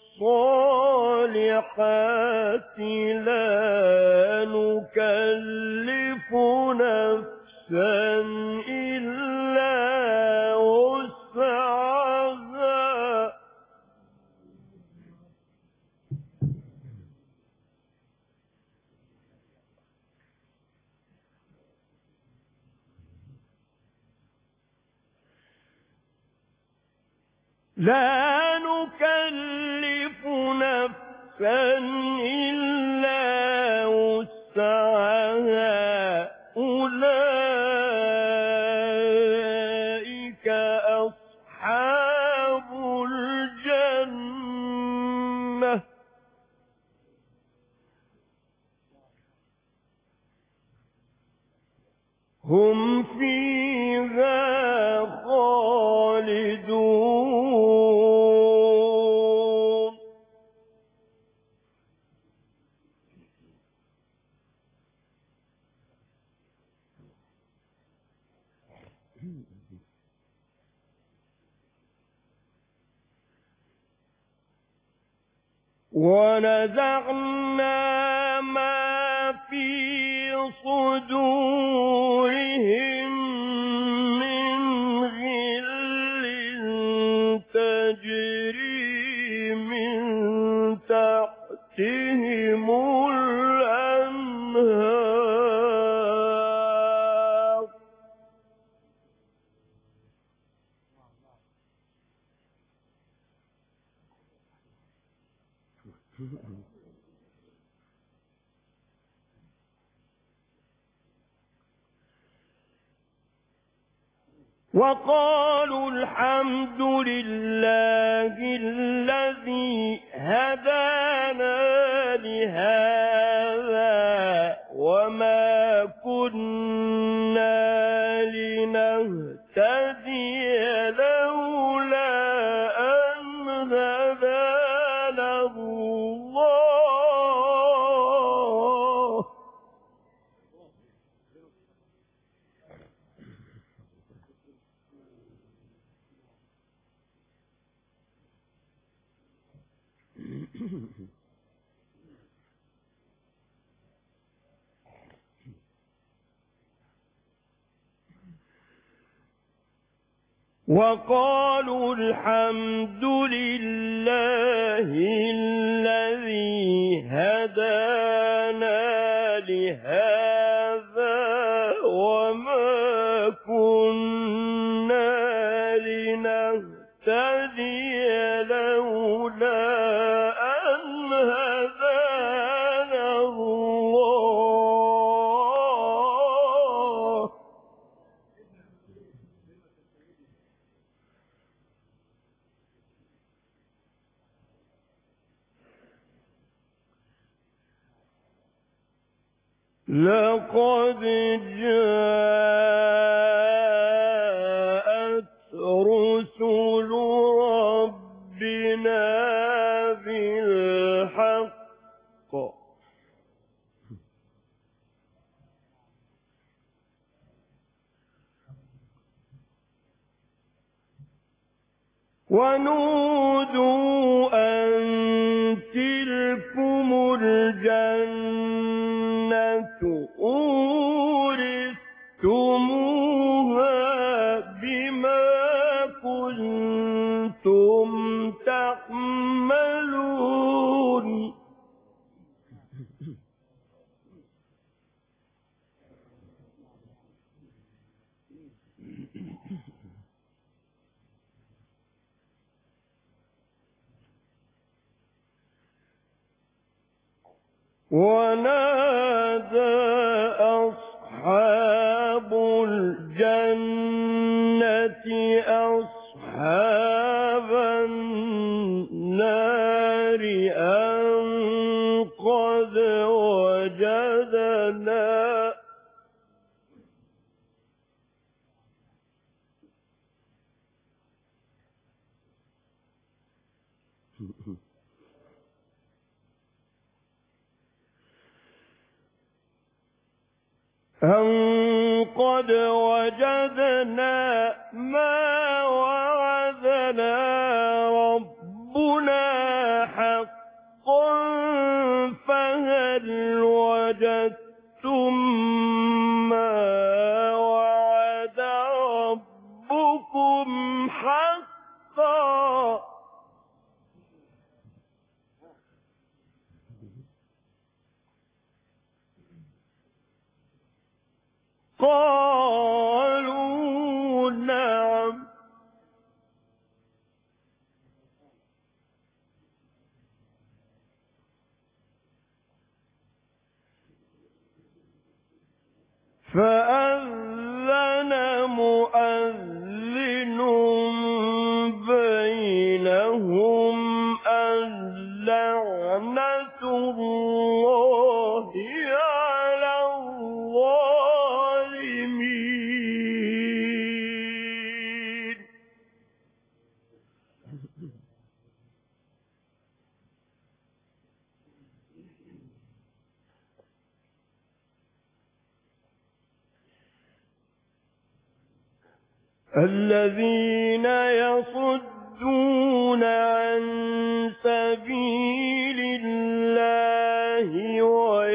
الصالحات لا نكلف نفسا إلا وسعها لا نكلف نفسا إلا وسعها أولئك أصحاب الجنة هم فيها خالدون ونزعنا ما في صدورهم من غل تجري من تحتهم الأنهار وقالوا الحمد لله الذي هدانا لهذا وما كنا لنهتدي لولا أن هدانا الله وقالوا الحمد لله الذي هدانا لهذا وما كنا لنهتدي لولا أن هدانا الله لقد جاءت رسل ربنا بالحق ونودوا أن تلكم الجنة أورثتموها بما كنتم تعملون ونادى أصحاب الجنة أصحاب النار أن قد وجدنا أن قد وجدنا ما وعدنا ربنا حقا فهل وجدتم ما وعد ربكم حقا قالوا نعم فأذن مؤذن بينهم اللعنة الله على الظالمين الذين يصدون عن سبيل الله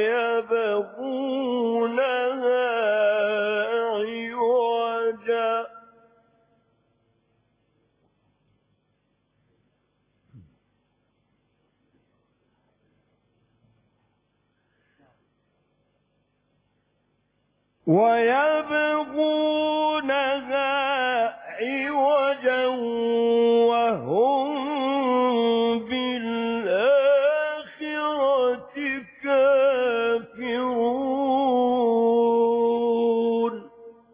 ويبغونها عوجا ويبغونها عوجا وهم بالآخرة كافرون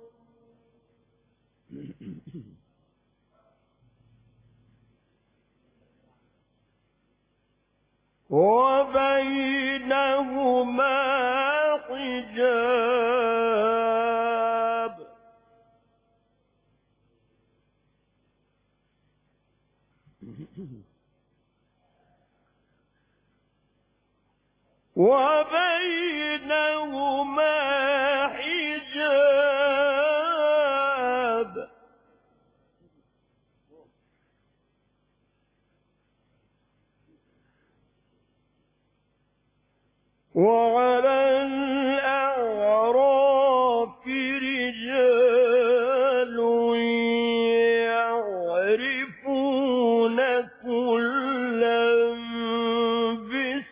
وبينهما حجاب وبينهما حجاب